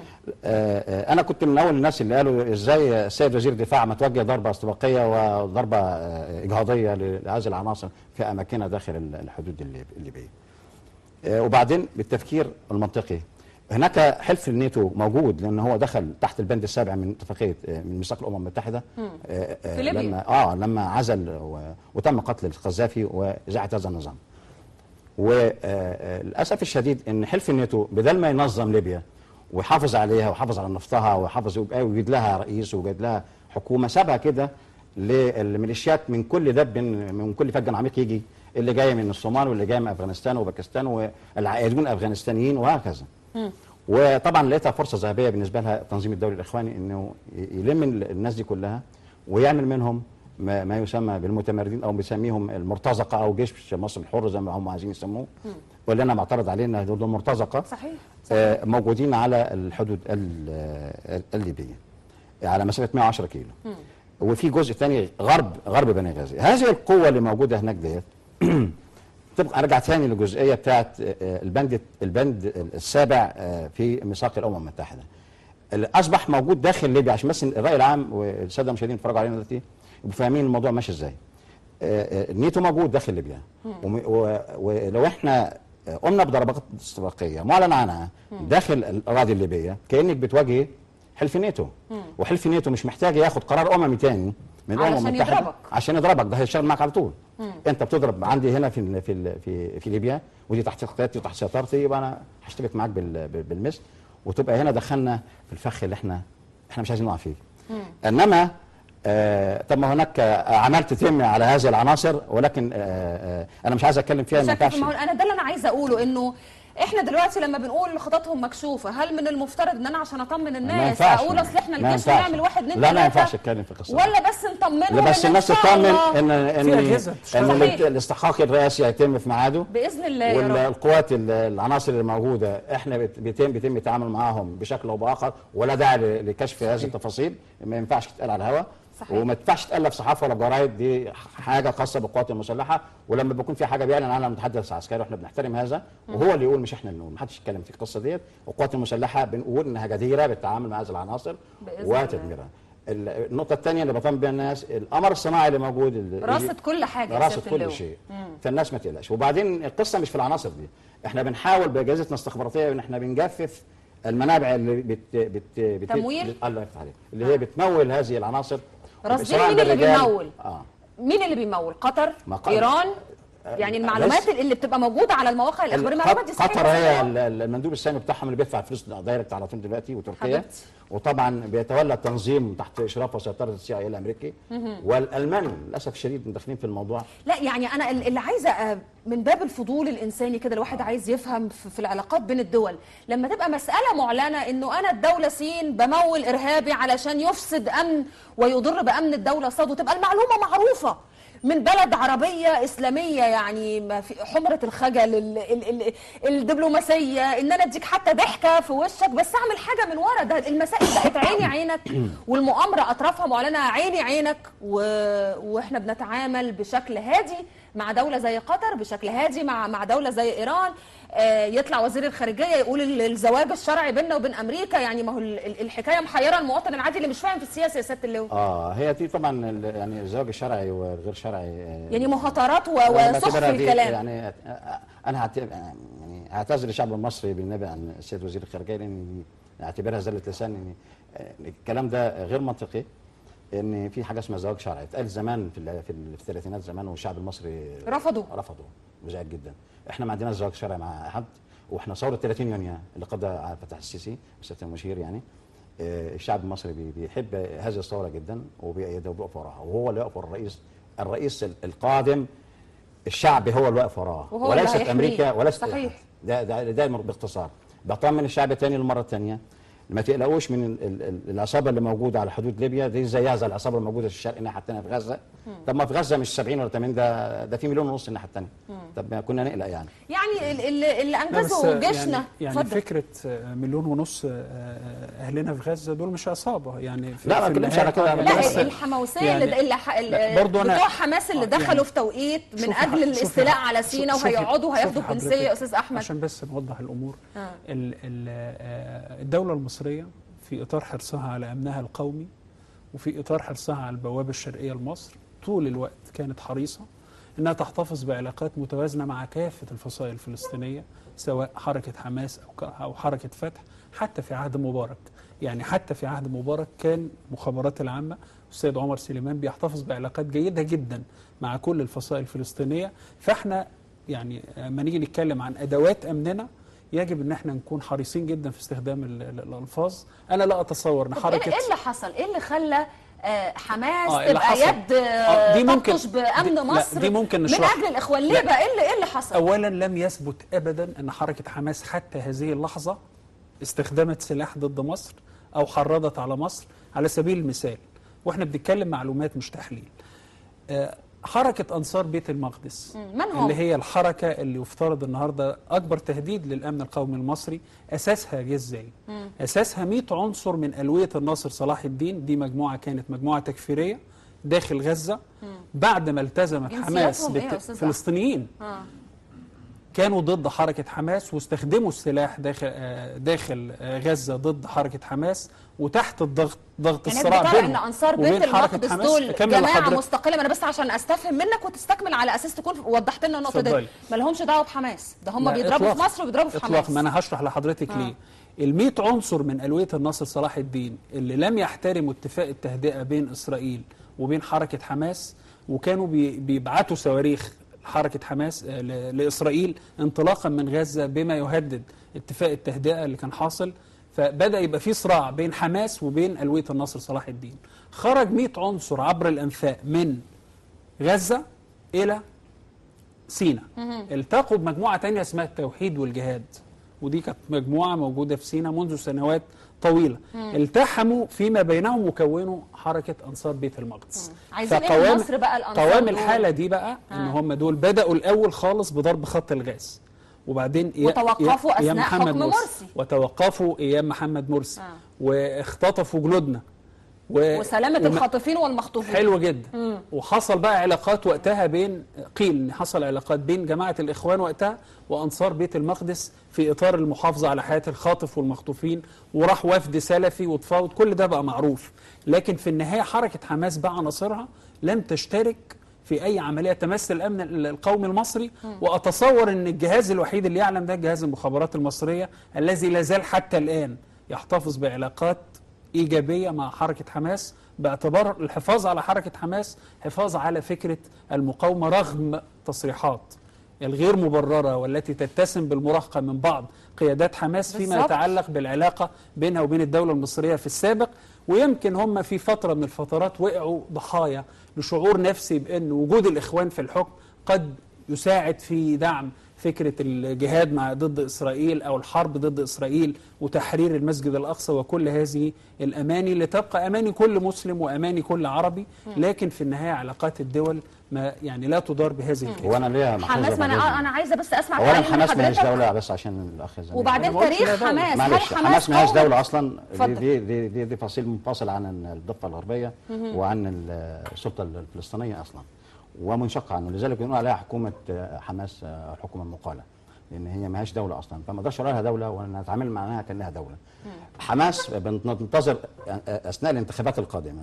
آه آه انا كنت من اول الناس اللي قالوا ازاي السيد وزير الدفاع ما توجه ضربه استباقيه وضربه آه اجهاضيه لهذه العناصر في اماكنها داخل ال- الحدود الليب- الليبيه. آه وبعدين بالتفكير المنطقي هناك حلف الناتو موجود لان هو دخل تحت البند السابع من اتفاقيه آه، من ميثاق الامم المتحده آه، آه، في ليبيا. لما اه لما عزل و- وتم قتل القذافي واذاعه هذا النظام. وللاسف الشديد ان حلف الناتو بدل ما ينظم ليبيا ويحافظ عليها ويحافظ على نفطها ويحافظ يبقى ويجد لها رئيس ويجد لها حكومه سابها كده للميليشيات من كل دب من كل فج عميق يجي اللي جاي من الصومال واللي جاي من افغانستان وباكستان والعائدون افغانستانيين وهكذا. وطبعا لقيتها فرصه ذهبيه بالنسبه لها التنظيم الدولي الاخواني انه ي- يلم ال- الناس دي كلها ويعمل منهم ما, ما يسمى بالمتمردين او بيسميهم المرتزقه او جيش مصر الحر زي ما هم عايزين يسموه واللي انا معترض عليه ان دول مرتزقه صحيح آه، موجودين على الحدود ال- ال- الليبيه على مسافه 110 كيلو وفي جزء ثاني غرب غرب بني غازي هذه القوه اللي موجوده هناك ديت تبقى ارجع ثاني للجزئيه بتاعت آه، البند البند السابع آه، في ميثاق الامم المتحده اللي اصبح موجود داخل ليبيا عشان بس الراي العام والساده المشاهدين يتفرجوا علينا دلوقتي يبقوا فاهمين الموضوع ماشي ازاي آه، آه، النيتو موجود داخل ليبيا وم- و- ولو احنا آه، قمنا بضربات استباقيه معلن عنها داخل الاراضي الليبيه كانك بتواجهي حلف نيتو وحلف نيتو مش محتاج ياخد قرار اممي تاني من الامم علشان المتحده يضربك. عشان يضربك ده هيشتغل معاك على طول انت بتضرب عندي هنا في ال- في ال- في في ليبيا ودي تحت قيادتي وتحت سيطرتي يبقى انا هشتبك معاك بال- بال- بالمثل وتبقى هنا دخلنا في الفخ اللي احنا احنا مش عايزين نقع فيه انما آه طب ما هناك آه، اعمال تتم على هذه العناصر ولكن آه آه انا مش عايز اتكلم فيها ما بشكل ينفعش في المعقول انا ده اللي انا عايزه اقوله انه احنا دلوقتي لما بنقول خططهم مكشوفه هل من المفترض ان انا عشان اطمن ما الناس ينفعش اقول اصل احنا ما الجيش ينفعش. هنعمل واحد اتنين لا ما تلاته ينفعش اتكلم في القصه دي. ولا بس نطمنهم لا بس إن الناس إن شاء تطمن الله ان ان في أجهزة ان بتشتغل. صحيح. الاستحقاق الرئاسي هيتم في ميعاده باذن الله يا رب والقوات ال- العناصر اللي موجوده احنا بت- بيتم بيتم التعامل معاهم بشكل او باخر ولا داعي ل- لكشف هذه التفاصيل ما ينفعش تتقال على الهواء صحيح. وما ينفعش تتقال لا في صحافه ولا في جرايد دي حاجه خاصه بالقوات المسلحه ولما بيكون في حاجه بيعلن عنها المتحدث العسكري واحنا بنحترم هذا وهو اللي يقول مش احنا اللي نقول ما حدش يتكلم في القصه ديت والقوات المسلحه بنقول انها جديره بالتعامل مع هذه العناصر بإذن الله. وتدميرها ال- النقطه الثانيه اللي بطمن بيها الناس القمر الصناعي اللي موجود ال- راست كل حاجه يا راست سيادة كل اللواء. شيء فالناس ما تقلقش وبعدين القصه مش في العناصر دي احنا بنحاول باجهزتنا الاستخباراتيه ان احنا بنجفف المنابع اللي بت بت بت تمويل؟ بت- الله يفتح عليك اللي هي بتمول هذه العناصر راصدين سواء مين اللي بالرجال- بيمول؟ اه مين اللي بيمول قطر ما قطر. ايران يعني المعلومات اللي بتبقى موجوده على المواقع الاخباريه المعلومات دي صحيحه قطر هي صحيحة. ال- ال- المندوب السامي بتاعهم اللي بيدفع فلوس دايركت على طول دلوقتي وتركيا حبيبتي. وطبعا بيتولى التنظيم تحت اشراف وسيطره السي اي الامريكي والالمان للاسف الشديد داخلين في الموضوع لا يعني انا ال- اللي عايزه آه، من باب الفضول الانساني كده الواحد عايز يفهم في في العلاقات بين الدول لما تبقى مساله معلنه انه انا الدوله سين بمول ارهابي علشان يفسد امن ويضر بامن الدوله صاد وتبقى المعلومه معروفه من بلد عربية إسلامية يعني ما في حمرة الخجل ال ال ال الدبلوماسية إن أنا أديك حتى ضحكة في وشك بس أعمل حاجة من ورا ده المسائل بقت عيني عينك والمؤامرة أطرافها معلنة عيني عينك و... وإحنا بنتعامل بشكل هادي مع دولة زي قطر بشكل هادي مع مع دولة زي إيران آه، يطلع وزير الخارجية يقول ال- الزواج الشرعي بيننا وبين أمريكا يعني ما هو ال- ال- الحكاية محيرة المواطن العادي اللي مش فاهم في السياسة يا سيادة اللواء اه هي دي طبعا ال- يعني الزواج الشرعي والغير شرعي آه، يعني مهاترات و- أنا وسخف بعتبرها دي الكلام يعني آه، انا هعت- يعني اعتذر للشعب المصري بالنبي عن السيد وزير الخارجيه لان اعتبرها زله لسان ان آه، الكلام ده غير منطقي ان في حاجه اسمها زواج شرعي اتقال زمان في ال- في ال- في الثلاثينات زمان والشعب المصري رفضوا. رفضوا مزعج جدا احنا ما عندناش زواج شرعي مع احد واحنا ثوره 30 يونيو اللي قضى على فتح السيسي سياده المشير يعني آه، الشعب المصري بي- بيحب هذه الثوره جدا وبيأيدها وبيقف وراها وهو اللي يقف ورا الرئيس الرئيس ال- القادم الشعب هو اللي واقف وراه وهو اللي وليست هيحميه. امريكا وليست صحيح. ده ده دايما باختصار بطمن الشعب تاني للمره الثانيه ما تقلقوش من ال- ال- ال- العصابه اللي موجوده على حدود ليبيا دي زيها زي العصابه الموجوده في الشرق الناحيه الثانيه في غزه طب ما في غزه مش 70 ولا 80 ده ده في مليون ونص الناحيه الثانيه طب ما كنا نقلق يعني يعني ال- ال- اللي لا انجزه بس جيشنا يعني, يعني اتفضل. فكره آه، مليون ونص آه، اهلنا في غزه دول مش عصابه يعني في لا، ما في بتكلمش النهاية على كده، يعني أنا بس- لا الحموسيه يعني- اللي اللي ح- لا، برضو أنا- بتوع حماس اللي آه، دخلوا يعني في توقيت من شوفي اجل ح- الاستيلاء شوفي- على سينا شوفي- وهيقعدوا شوفي وهياخدوا حضرتك، الجنسيه يا استاذ احمد عشان بس نوضح الامور آه. ال- ال- آه، الدوله المصريه في اطار حرصها على امنها القومي وفي اطار حرصها على البوابه الشرقيه لمصر طول الوقت كانت حريصه انها تحتفظ بعلاقات متوازنه مع كافه الفصائل الفلسطينيه سواء حركه حماس او ك- او حركه فتح حتى في عهد مبارك يعني حتى في عهد مبارك كان مخابرات العامه السيد عمر سليمان بيحتفظ بعلاقات جيده جدا مع كل الفصائل الفلسطينيه فاحنا يعني لما نيجي نتكلم عن ادوات امننا يجب ان احنا نكون حريصين جدا في استخدام ال- ال- الالفاظ انا لا اتصور ان طب حركه ايه إيه اللي حصل؟ ايه اللي خلى آه، حماس آه، اللي تبقى حصل. يد آه، دي آه، ممكن- تبطش بامن دي- لا، مصر دي ممكن من نشرحها. اجل الاخوان ليه لا. بقى ايه اللي ايه اللي حصل؟ اولا لم يثبت ابدا ان حركه حماس حتى هذه اللحظه استخدمت سلاح ضد مصر او حرضت على مصر على سبيل المثال واحنا بنتكلم معلومات مش تحليل آه، حركه انصار بيت المقدس مم، من هم؟ اللي هي الحركه اللي يفترض النهارده اكبر تهديد للامن القومي المصري اساسها جه ازاي اساسها 100 عنصر من الويه الناصر صلاح الدين دي مجموعه كانت مجموعه تكفيريه داخل غزه بعد ما التزمت حماس جنسياتهم إيه يا بت- أستاذ أحمد؟ فلسطينيين آه. كانوا ضد حركة حماس واستخدموا السلاح داخل آه، داخل آه، غزة ضد حركة حماس وتحت الضغط ضغط يعني الصراع بتطلع بينهم ان انصار وبين بيت حركة المقدس حماس. دول أكمل جماعه لحضرتك. مستقله انا بس عشان استفهم منك وتستكمل على اساس تكون وضحت لنا النقطه دي اتفضلي. ما لهمش دعوه بحماس ده هم لا، بيضربوا في إطلاق. مصر وبيضربوا في اطلاق حماس ما انا هشرح لحضرتك آه. ليه ال 100 عنصر من الويه الناصر صلاح الدين اللي لم يحترموا اتفاق التهدئه بين اسرائيل وبين حركه حماس وكانوا بي- بيبعتوا صواريخ حركه حماس آه، ل- لاسرائيل انطلاقا من غزه بما يهدد اتفاق التهدئه اللي كان حاصل فبدا يبقى في صراع بين حماس وبين الويه الناصر صلاح الدين خرج 100 عنصر عبر الانفاق من غزه الى سينا التقوا بمجموعة تانية اسمها التوحيد والجهاد ودي كانت مجموعة موجودة في سينا منذ سنوات طويلة التحموا فيما بينهم وكونوا حركة أنصار بيت المقدس عايزين ايه فقوام- من مصر بقى الانصار قوام دول؟ الحالة دي بقى ان آه. هم دول بدأوا الأول خالص بضرب خط الغاز وبعدين إيا- وتوقفوا إيا- أيام أثناء محمد حكم مرسي. وتوقفوا أيام محمد مرسي آه. واختطفوا جنودنا و... وسلامه وما- الخاطفين والمخطوفين حلو جدا مم. وحصل بقى علاقات وقتها بين قيل ان حصل علاقات بين جماعه الاخوان وقتها وانصار بيت المقدس في اطار المحافظه على حياه الخاطف والمخطوفين وراح وفد سلفي وتفاوض كل ده بقى معروف لكن في النهايه حركه حماس بقى عناصرها لم تشترك في اي عمليه تمس الامن القومي المصري واتصور ان الجهاز الوحيد اللي يعلم ده جهاز المخابرات المصريه الذي لا زال حتى الان يحتفظ بعلاقات ايجابيه مع حركه حماس باعتبار الحفاظ على حركه حماس حفاظ على فكره المقاومه رغم تصريحات الغير مبرره والتي تتسم بالمراهقه من بعض قيادات حماس فيما بالظبط. يتعلق بالعلاقه بينها وبين الدوله المصريه في السابق ويمكن هم في فتره من الفترات وقعوا ضحايا لشعور نفسي بان وجود الاخوان في الحكم قد يساعد في دعم فكره الجهاد مع ضد اسرائيل او الحرب ضد اسرائيل وتحرير المسجد الاقصى وكل هذه الاماني لتبقى اماني كل مسلم واماني كل عربي لكن في النهايه علاقات الدول ما يعني لا تدار بهذه الكيفيه هو انا ليا محفوظة حماس ما انا بالجزم. انا عايزه بس اسمع اولا تعليق من حماس ماهيش حضرتك. دوله بس عشان الاخ زميلي وبعدين أنا ما قلتش تاريخ لا دولة. حماس هل معلش حماس ما هياش قومت- دوله اصلا دي اتفضل. دي دي, دي, دي فصيل منفصل عن الضفه الغربيه وعن السلطه الفلسطينيه اصلا ومنشق عنه لذلك بنقول عليها حكومه آه، حماس آه، الحكومه المقاله لان هي ما هياش دوله اصلا فما اقدرش اقول لها دوله ونتعامل معاها كانها دوله حماس بننتظر اثناء الانتخابات القادمه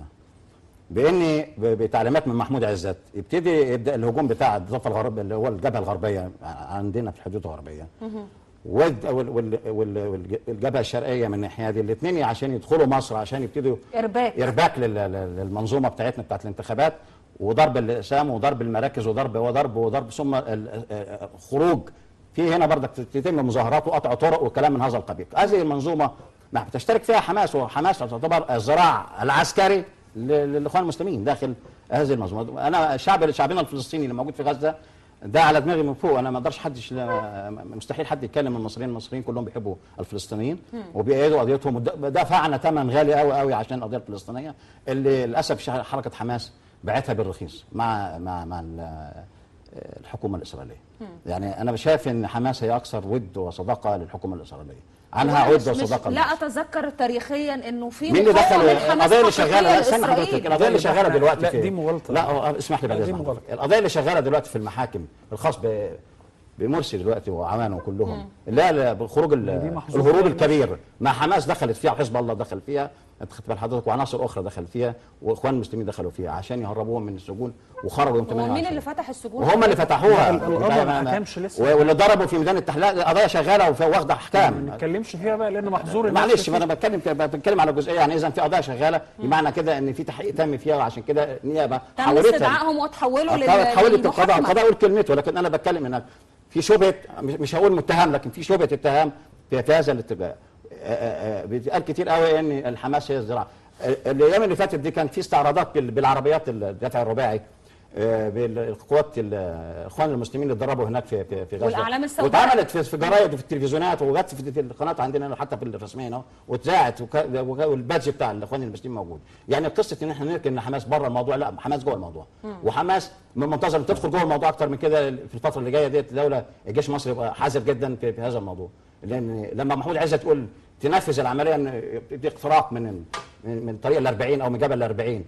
بان ب- بتعليمات من محمود عزت يبتدي يبدا الهجوم بتاع الضفه الغربيه اللي هو الجبهه الغربيه عندنا في الحدود الغربيه والد- وال- وال- وال- والجبهه الشرقيه من الناحيه دي الاثنين عشان يدخلوا مصر عشان يبتدوا ارباك ارباك لل- لل- للمنظومه بتاعتنا بتاعت الانتخابات وضرب الاقسام وضرب المراكز وضرب وضرب وضرب ثم ال- آه، خروج في هنا برضك تتم مظاهرات وقطع طرق وكلام من هذا القبيل هذه المنظومه ما بتشترك فيها حماس وحماس تعتبر الذراع العسكري ل- للاخوان المسلمين داخل هذه المنظومه انا الشعب شعبنا الفلسطيني اللي موجود في غزه ده على دماغي من فوق انا ما اقدرش حدش لا- مستحيل حد يتكلم من المصريين المصريين كلهم بيحبوا الفلسطينيين وبيأيدوا قضيتهم ود- دفعنا ثمن غالي قوي قوي عشان القضيه الفلسطينيه اللي للاسف شع- حركه حماس بعتها بالرخيص مع مع مع ال- الحكومه الاسرائيليه يعني انا شايف ان حماس هي اكثر ود وصداقه للحكومه الاسرائيليه عنها مش- ود مش- وصداقه لا لمصر. اتذكر تاريخيا انه في مين اللي دخل مقاومة من حماس القضيه اللي حقيقية شغاله لا استنى لإسرائيل. حضرتك القضيه اللي شغاله لا، دلوقتي لا، في دي مغالطة. لا أه، اسمح لي لا، بعد دي إذنك. مغالطة. القضيه اللي شغاله دلوقتي في المحاكم الخاص ب بمرسي دلوقتي وعمانه كلهم لا لا بالخروج ال- دي محظوظة الهروب بالناس. الكبير ما حماس دخلت فيها وحزب الله دخل فيها انت خدت بال حضرتك وعناصر اخرى دخل فيها واخوان المسلمين دخلوا فيها عشان يهربوهم من السجون وخرجوا يوم هو 28 مين اللي فتح السجون وهم اللي فتحوها لا، القضاء يبقى ما ما- حكمش لسه. و- واللي ضربوا في ميدان التحرير لا، القضيه شغاله وف- واخده ما احكام نتكلمش فيها بقى لان محظور الناس معلش فيه. ما انا بتكلم بتكلم على جزئيه يعني اذا في قضايا شغاله بمعنى كده ان في تحقيق تم فيها وعشان كده النيابه تم حولتها استدعائهم وتحولوا لل- حولت القضاء للمحاكمة. القضاء يقول كلمته لكن انا بتكلم هناك في شبهه مش مش هقول متهم لكن في شبهه اتهام في في هذا الاتجاه آه، آه، آه، بيتقال كتير قوي ان الحماس هي الزراعه آه، الايام اللي فاتت دي كان في استعراضات بال- بالعربيات الدفع الرباعي آه، بالقوات ال- الاخوان المسلمين اللي اتدربوا هناك في في في غزه والأعلام السوداء. واتعملت في في جرايد وفي التلفزيونات وجت في في القناه عندنا هنا حتى في الرسميه اهو واتذاعت وك- وك- والبادج بتاع الاخوان المسلمين موجود يعني قصه ان احنا نركن ان حماس بره الموضوع لا حماس جوه الموضوع وحماس من منتظر ان تدخل جوه الموضوع اكتر من كده في الفتره اللي جايه ديت الدوله الجيش المصري يبقى حذر جدا في, في هذا الموضوع لان لما محمود عزت يقول تنفذ العمليه ان يبتدي اختراق من من من طريق ال 40 او من جبل ال 40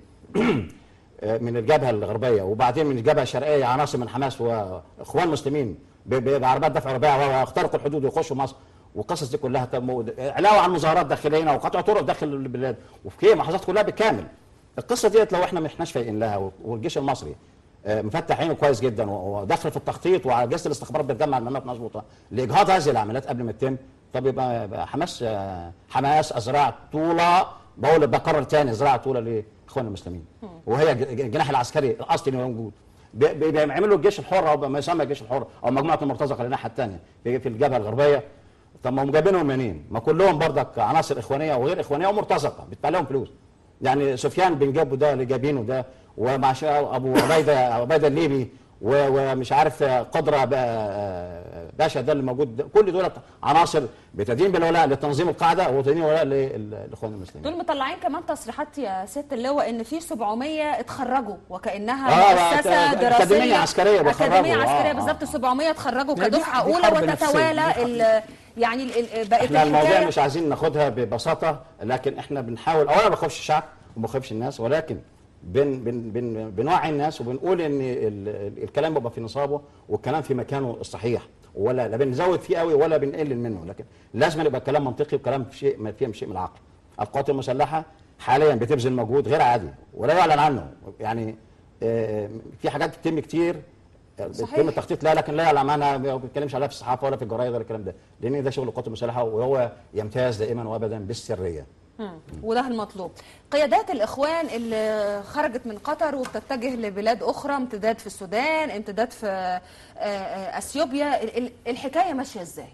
من الجبهه الغربيه وبعدين من الجبهه الشرقيه عناصر من حماس واخوان مسلمين ب- ب- بعربات دفع رباعي واخترقوا الحدود ويخشوا مصر والقصص دي كلها تم علاوه على مظاهرات داخليه وقطع طرق داخل البلاد وفي محافظات كلها بالكامل القصه ديت لو احنا ما احناش فايقين لها والجيش المصري آه، مفتح عينه كويس جدا و- وداخل في التخطيط وجهاز الاستخبارات بتجمع المعلومات مظبوطه لاجهاض هذه العمليات قبل ما تتم طب يبقى يبقى حماس آه، حماس ازرع طوله بقول بكرر تاني ازرع طوله لاخوان المسلمين وهي ج- الجناح العسكري الاصلي اللي موجود ب- ب- بيعملوا الجيش الحر او ما يسمى الجيش الحر او مجموعه المرتزقه للناحيه الثانيه في في الجبهه الغربيه طب ما هم جايبينهم منين؟ ما كلهم برضك عناصر اخوانيه وغير اخوانيه ومرتزقه بيدفع لهم فلوس يعني سفيان بن جابو ده اللي جايبينه ده ومع شا- ابو عبيده عبيده الليبي و- ومش عارف قدره با- باشا ده اللي موجود ده. كل دول عناصر بتدين بالولاء لتنظيم القاعده وتدين بالولاء للاخوان المسلمين دول مطلعين كمان تصريحات يا ست اللواء ان في 700 اتخرجوا وكانها آه، مؤسسه أك- دراسيه أكاديمية عسكرية بيخرجوا. اكاديميه عسكريه آه، بالظبط آه. 700 اتخرجوا يعني دي- كدفعه دي اولى حرب نفسية. وتتوالى دي ال- يعني ال- ال- بقت احنا الموضوع الحكايه مش عايزين ناخدها ببساطه لكن احنا بنحاول اولا ما بخافش الشعب وما بخافش الناس ولكن بن بن بن بنوعي الناس وبنقول ان ال- ال- الكلام بيبقى في نصابه والكلام في مكانه الصحيح ولا لا بنزود فيه قوي ولا بنقلل منه لكن لازم يبقى كلام منطقي وكلام في شيء ما فيه شيء من العقل القوات المسلحه حاليا بتبذل مجهود غير عادي ولا يعلن عنه يعني آه، في حاجات بتتم كتير صحيح. بيتم التخطيط لا لكن لا يعلم عنها ما بيتكلمش عليها في الصحافه ولا في الجرايد ولا الكلام ده لان ده شغل القوات المسلحه وهو يمتاز دائما وابدا بالسريه مم. وده المطلوب قيادات الإخوان اللي خرجت من قطر وبتتجه لبلاد أخرى امتداد في السودان امتداد في آه، آه، أثيوبيا ال- ال- الحكاية ماشية إزاي؟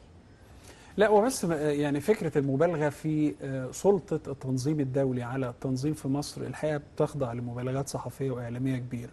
لا وبس يعني فكرة المبالغة في آه، سلطة التنظيم الدولي على التنظيم في مصر الحقيقة بتخضع لمبالغات صحفية وإعلامية كبيرة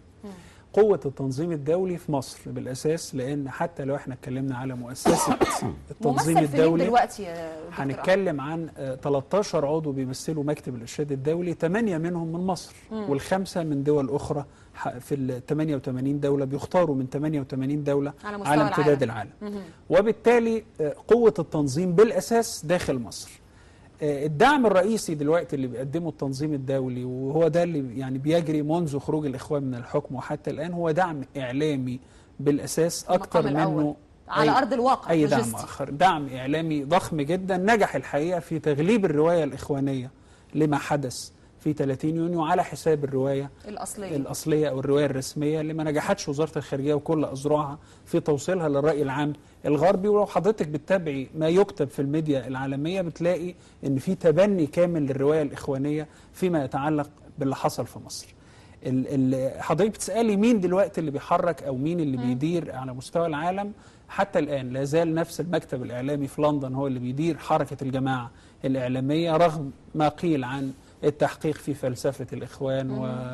قوة التنظيم الدولي في مصر بالأساس لأن حتى لو احنا اتكلمنا على مؤسسة التنظيم ممثل في مين الدولي دلوقتي يا دكتور أحمد؟ هنتكلم عن آه، 13 عضو بيمثلوا مكتب الإرشاد الدولي 8 منهم من مصر والخمسة من دول أخرى ح- في ال 88 دولة بيختاروا من 88 دولة على مستوى على امتداد العالم. العالم وبالتالي آه، قوة التنظيم بالأساس داخل مصر آه، الدعم الرئيسي دلوقتي اللي بيقدمه التنظيم الدولي وهو ده اللي يعني بيجري منذ خروج الإخوان من الحكم وحتى الآن هو دعم إعلامي بالأساس أكتر المقام الأول. منه على أي- أرض الواقع أي دعم لوجستي. آخر دعم إعلامي ضخم جدا نجح الحقيقة في تغليب الرواية الإخوانية لما حدث في 30 يونيو على حساب الرواية الأصلية الأصلية أو الرواية الرسمية اللي ما نجحتش وزارة الخارجية وكل أذرعها في توصيلها للرأي العام الغربي ولو حضرتك بتتابعي ما يكتب في الميديا العالمية بتلاقي إن في تبني كامل للرواية الإخوانية فيما يتعلق باللي حصل في مصر ال- ال- حضرتك بتسألي مين دلوقتي اللي بيحرك أو مين اللي بيدير على مستوى العالم حتى الآن لا زال نفس المكتب الإعلامي في لندن هو اللي بيدير حركة الجماعة الإعلامية رغم ما قيل عن التحقيق في فلسفة الإخوان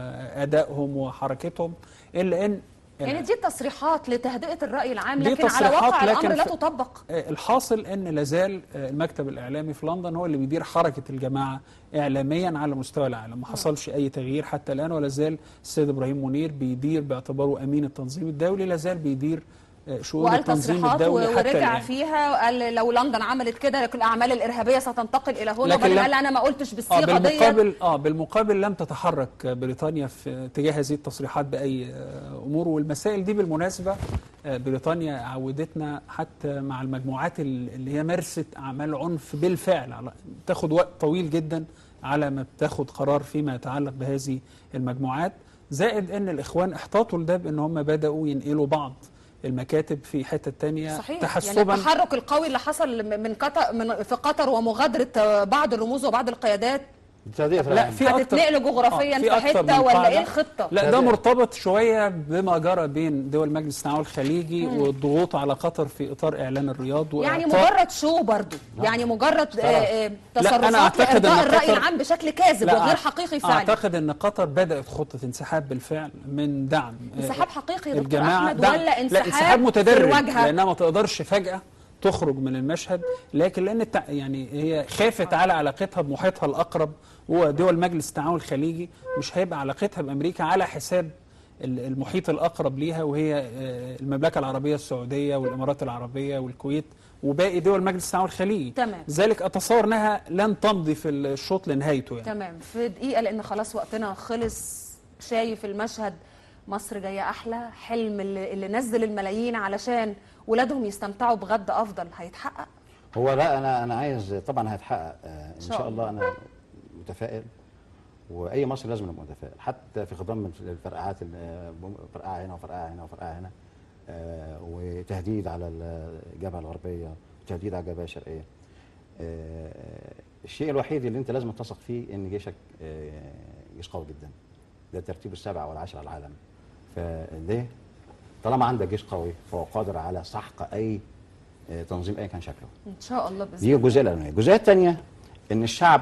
وأدائهم وحركتهم إلا أن يعني دي تصريحات لتهدئة الرأي العام دي لكن على تصريحات واقع لكن الأمر لا في- تطبق آه، الحاصل ان لازال آه، المكتب الاعلامي في لندن هو اللي بيدير حركه الجماعه اعلاميا على مستوى العالم ما حصلش اي تغيير حتى الان ولا زال السيد ابراهيم منير بيدير باعتباره امين التنظيم الدولي لا زال بيدير آه، شؤون وقال التنظيم تصريحات الدولي حتى ورجع الان فيها وقال لو لندن عملت كده لكن الأعمال الإرهابية ستنتقل إلى هنا لكن وبعدين لم- قال أنا ما قلتش اه بالصيغة ديت بالمقابل اه بالمقابل لم تتحرك بريطانيا في تجاه هذه التصريحات باي آه، امور والمسائل دي بالمناسبه آه، بريطانيا عودتنا حتى مع المجموعات ال- اللي هي مارست اعمال عنف بالفعل على تاخد وقت طويل جدا على ما بتاخد قرار فيما يتعلق بهذه المجموعات زائد ان الاخوان احتاطوا لده بان هم بداوا ينقلوا بعض المكاتب في حته تانية صحيح يعني تحسبا التحرك القوي اللي حصل من قطر من في قطر ومغادرة بعض الرموز وبعض القيادات تهدئة في لا العالم. في أكتر هتتنقلوا جغرافيا آه، في أكتر من حتة ولا قاعدة. إيه الخطة؟ لا ده تهدئة. مرتبط شويه بما جرى بين دول مجلس التعاون الخليجي والضغوط على قطر في اطار اعلان الرياض يعني وإعطاء- مجرد شو برضو يعني مجرد آه، آه، لا، أنا تصرفات أعتقد لإرضاء إن الرأي قطر- العام بشكل كاذب لا، وغير أع- حقيقي فعلا اعتقد ان قطر بدات خطه انسحاب بالفعل من دعم آه، انسحاب حقيقي يا دكتور الجماعه أحمد دعم ولا انسحاب لا انسحاب في متدرج الواجهة؟ لانها ما تقدرش فجاه تخرج من المشهد لكن لان التع... يعني هي خافت على علاقتها بمحيطها الاقرب هو دول مجلس التعاون الخليجي مش هيبقى علاقتها بامريكا على حساب ال- المحيط الاقرب ليها وهي آه، المملكه العربيه السعوديه والامارات العربيه والكويت وباقي دول مجلس التعاون الخليجي تمام. ذلك اتصور انها لن تمضي في الشوط لنهايته يعني تمام في دقيقة لأن خلاص وقتنا خلص شايف المشهد مصر جاية أحلى حلم اللي, اللي نزل الملايين علشان ولادهم يستمتعوا بغد أفضل هيتحقق هو لا انا انا عايز طبعا هيتحقق آه، ان شاء شاء الله انا متفائل واي مصري لازم يبقى متفائل حتى في خضم الفرقعات ال- آه، فرقعه هنا وفرقعه هنا وفرقعه هنا آه، وتهديد على الجبهه الغربيه وتهديد على الجبهه الشرقيه آه، الشيء الوحيد اللي انت لازم تثق فيه ان جيشك آه، جيش قوي جدا ده الترتيب السابع والعاشر على العالم فليه طالما عندك جيش قوي فهو قادر على سحق اي آه، تنظيم ايا كان شكله إن شاء الله بإذن دي الجزئيه الاولانيه الجزئيه الثانيه ان الشعب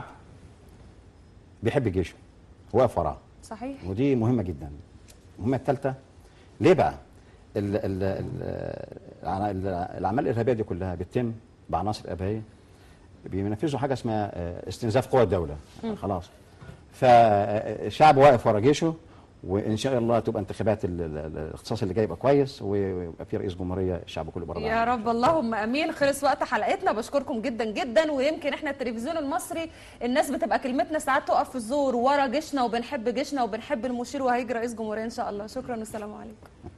بيحب جيشه واقف وراه صحيح ودي مهمه جدا المهمه الثالثه ليه بقى ال ال ال ال الاعمال الارهابيه دي كلها بتتم بعناصر ارهابيه بينفذوا حاجه اسمها آه، استنزاف قوى الدوله خلاص فالشعب واقف ورا جيشه وان شاء الله تبقى انتخابات ال- ال- ال- الاختصاص اللي جاي يبقى كويس ويبقى في رئيس جمهوريه الشعب كله برضه يا رب اللهم امين خلص وقت حلقتنا بشكركم جدا جدا ويمكن احنا التلفزيون المصري الناس بتبقى كلمتنا ساعات تقف في الزور ورا جيشنا وبنحب جيشنا وبنحب المشير وهيجي رئيس جمهوريه ان شاء الله شكرا والسلام عليكم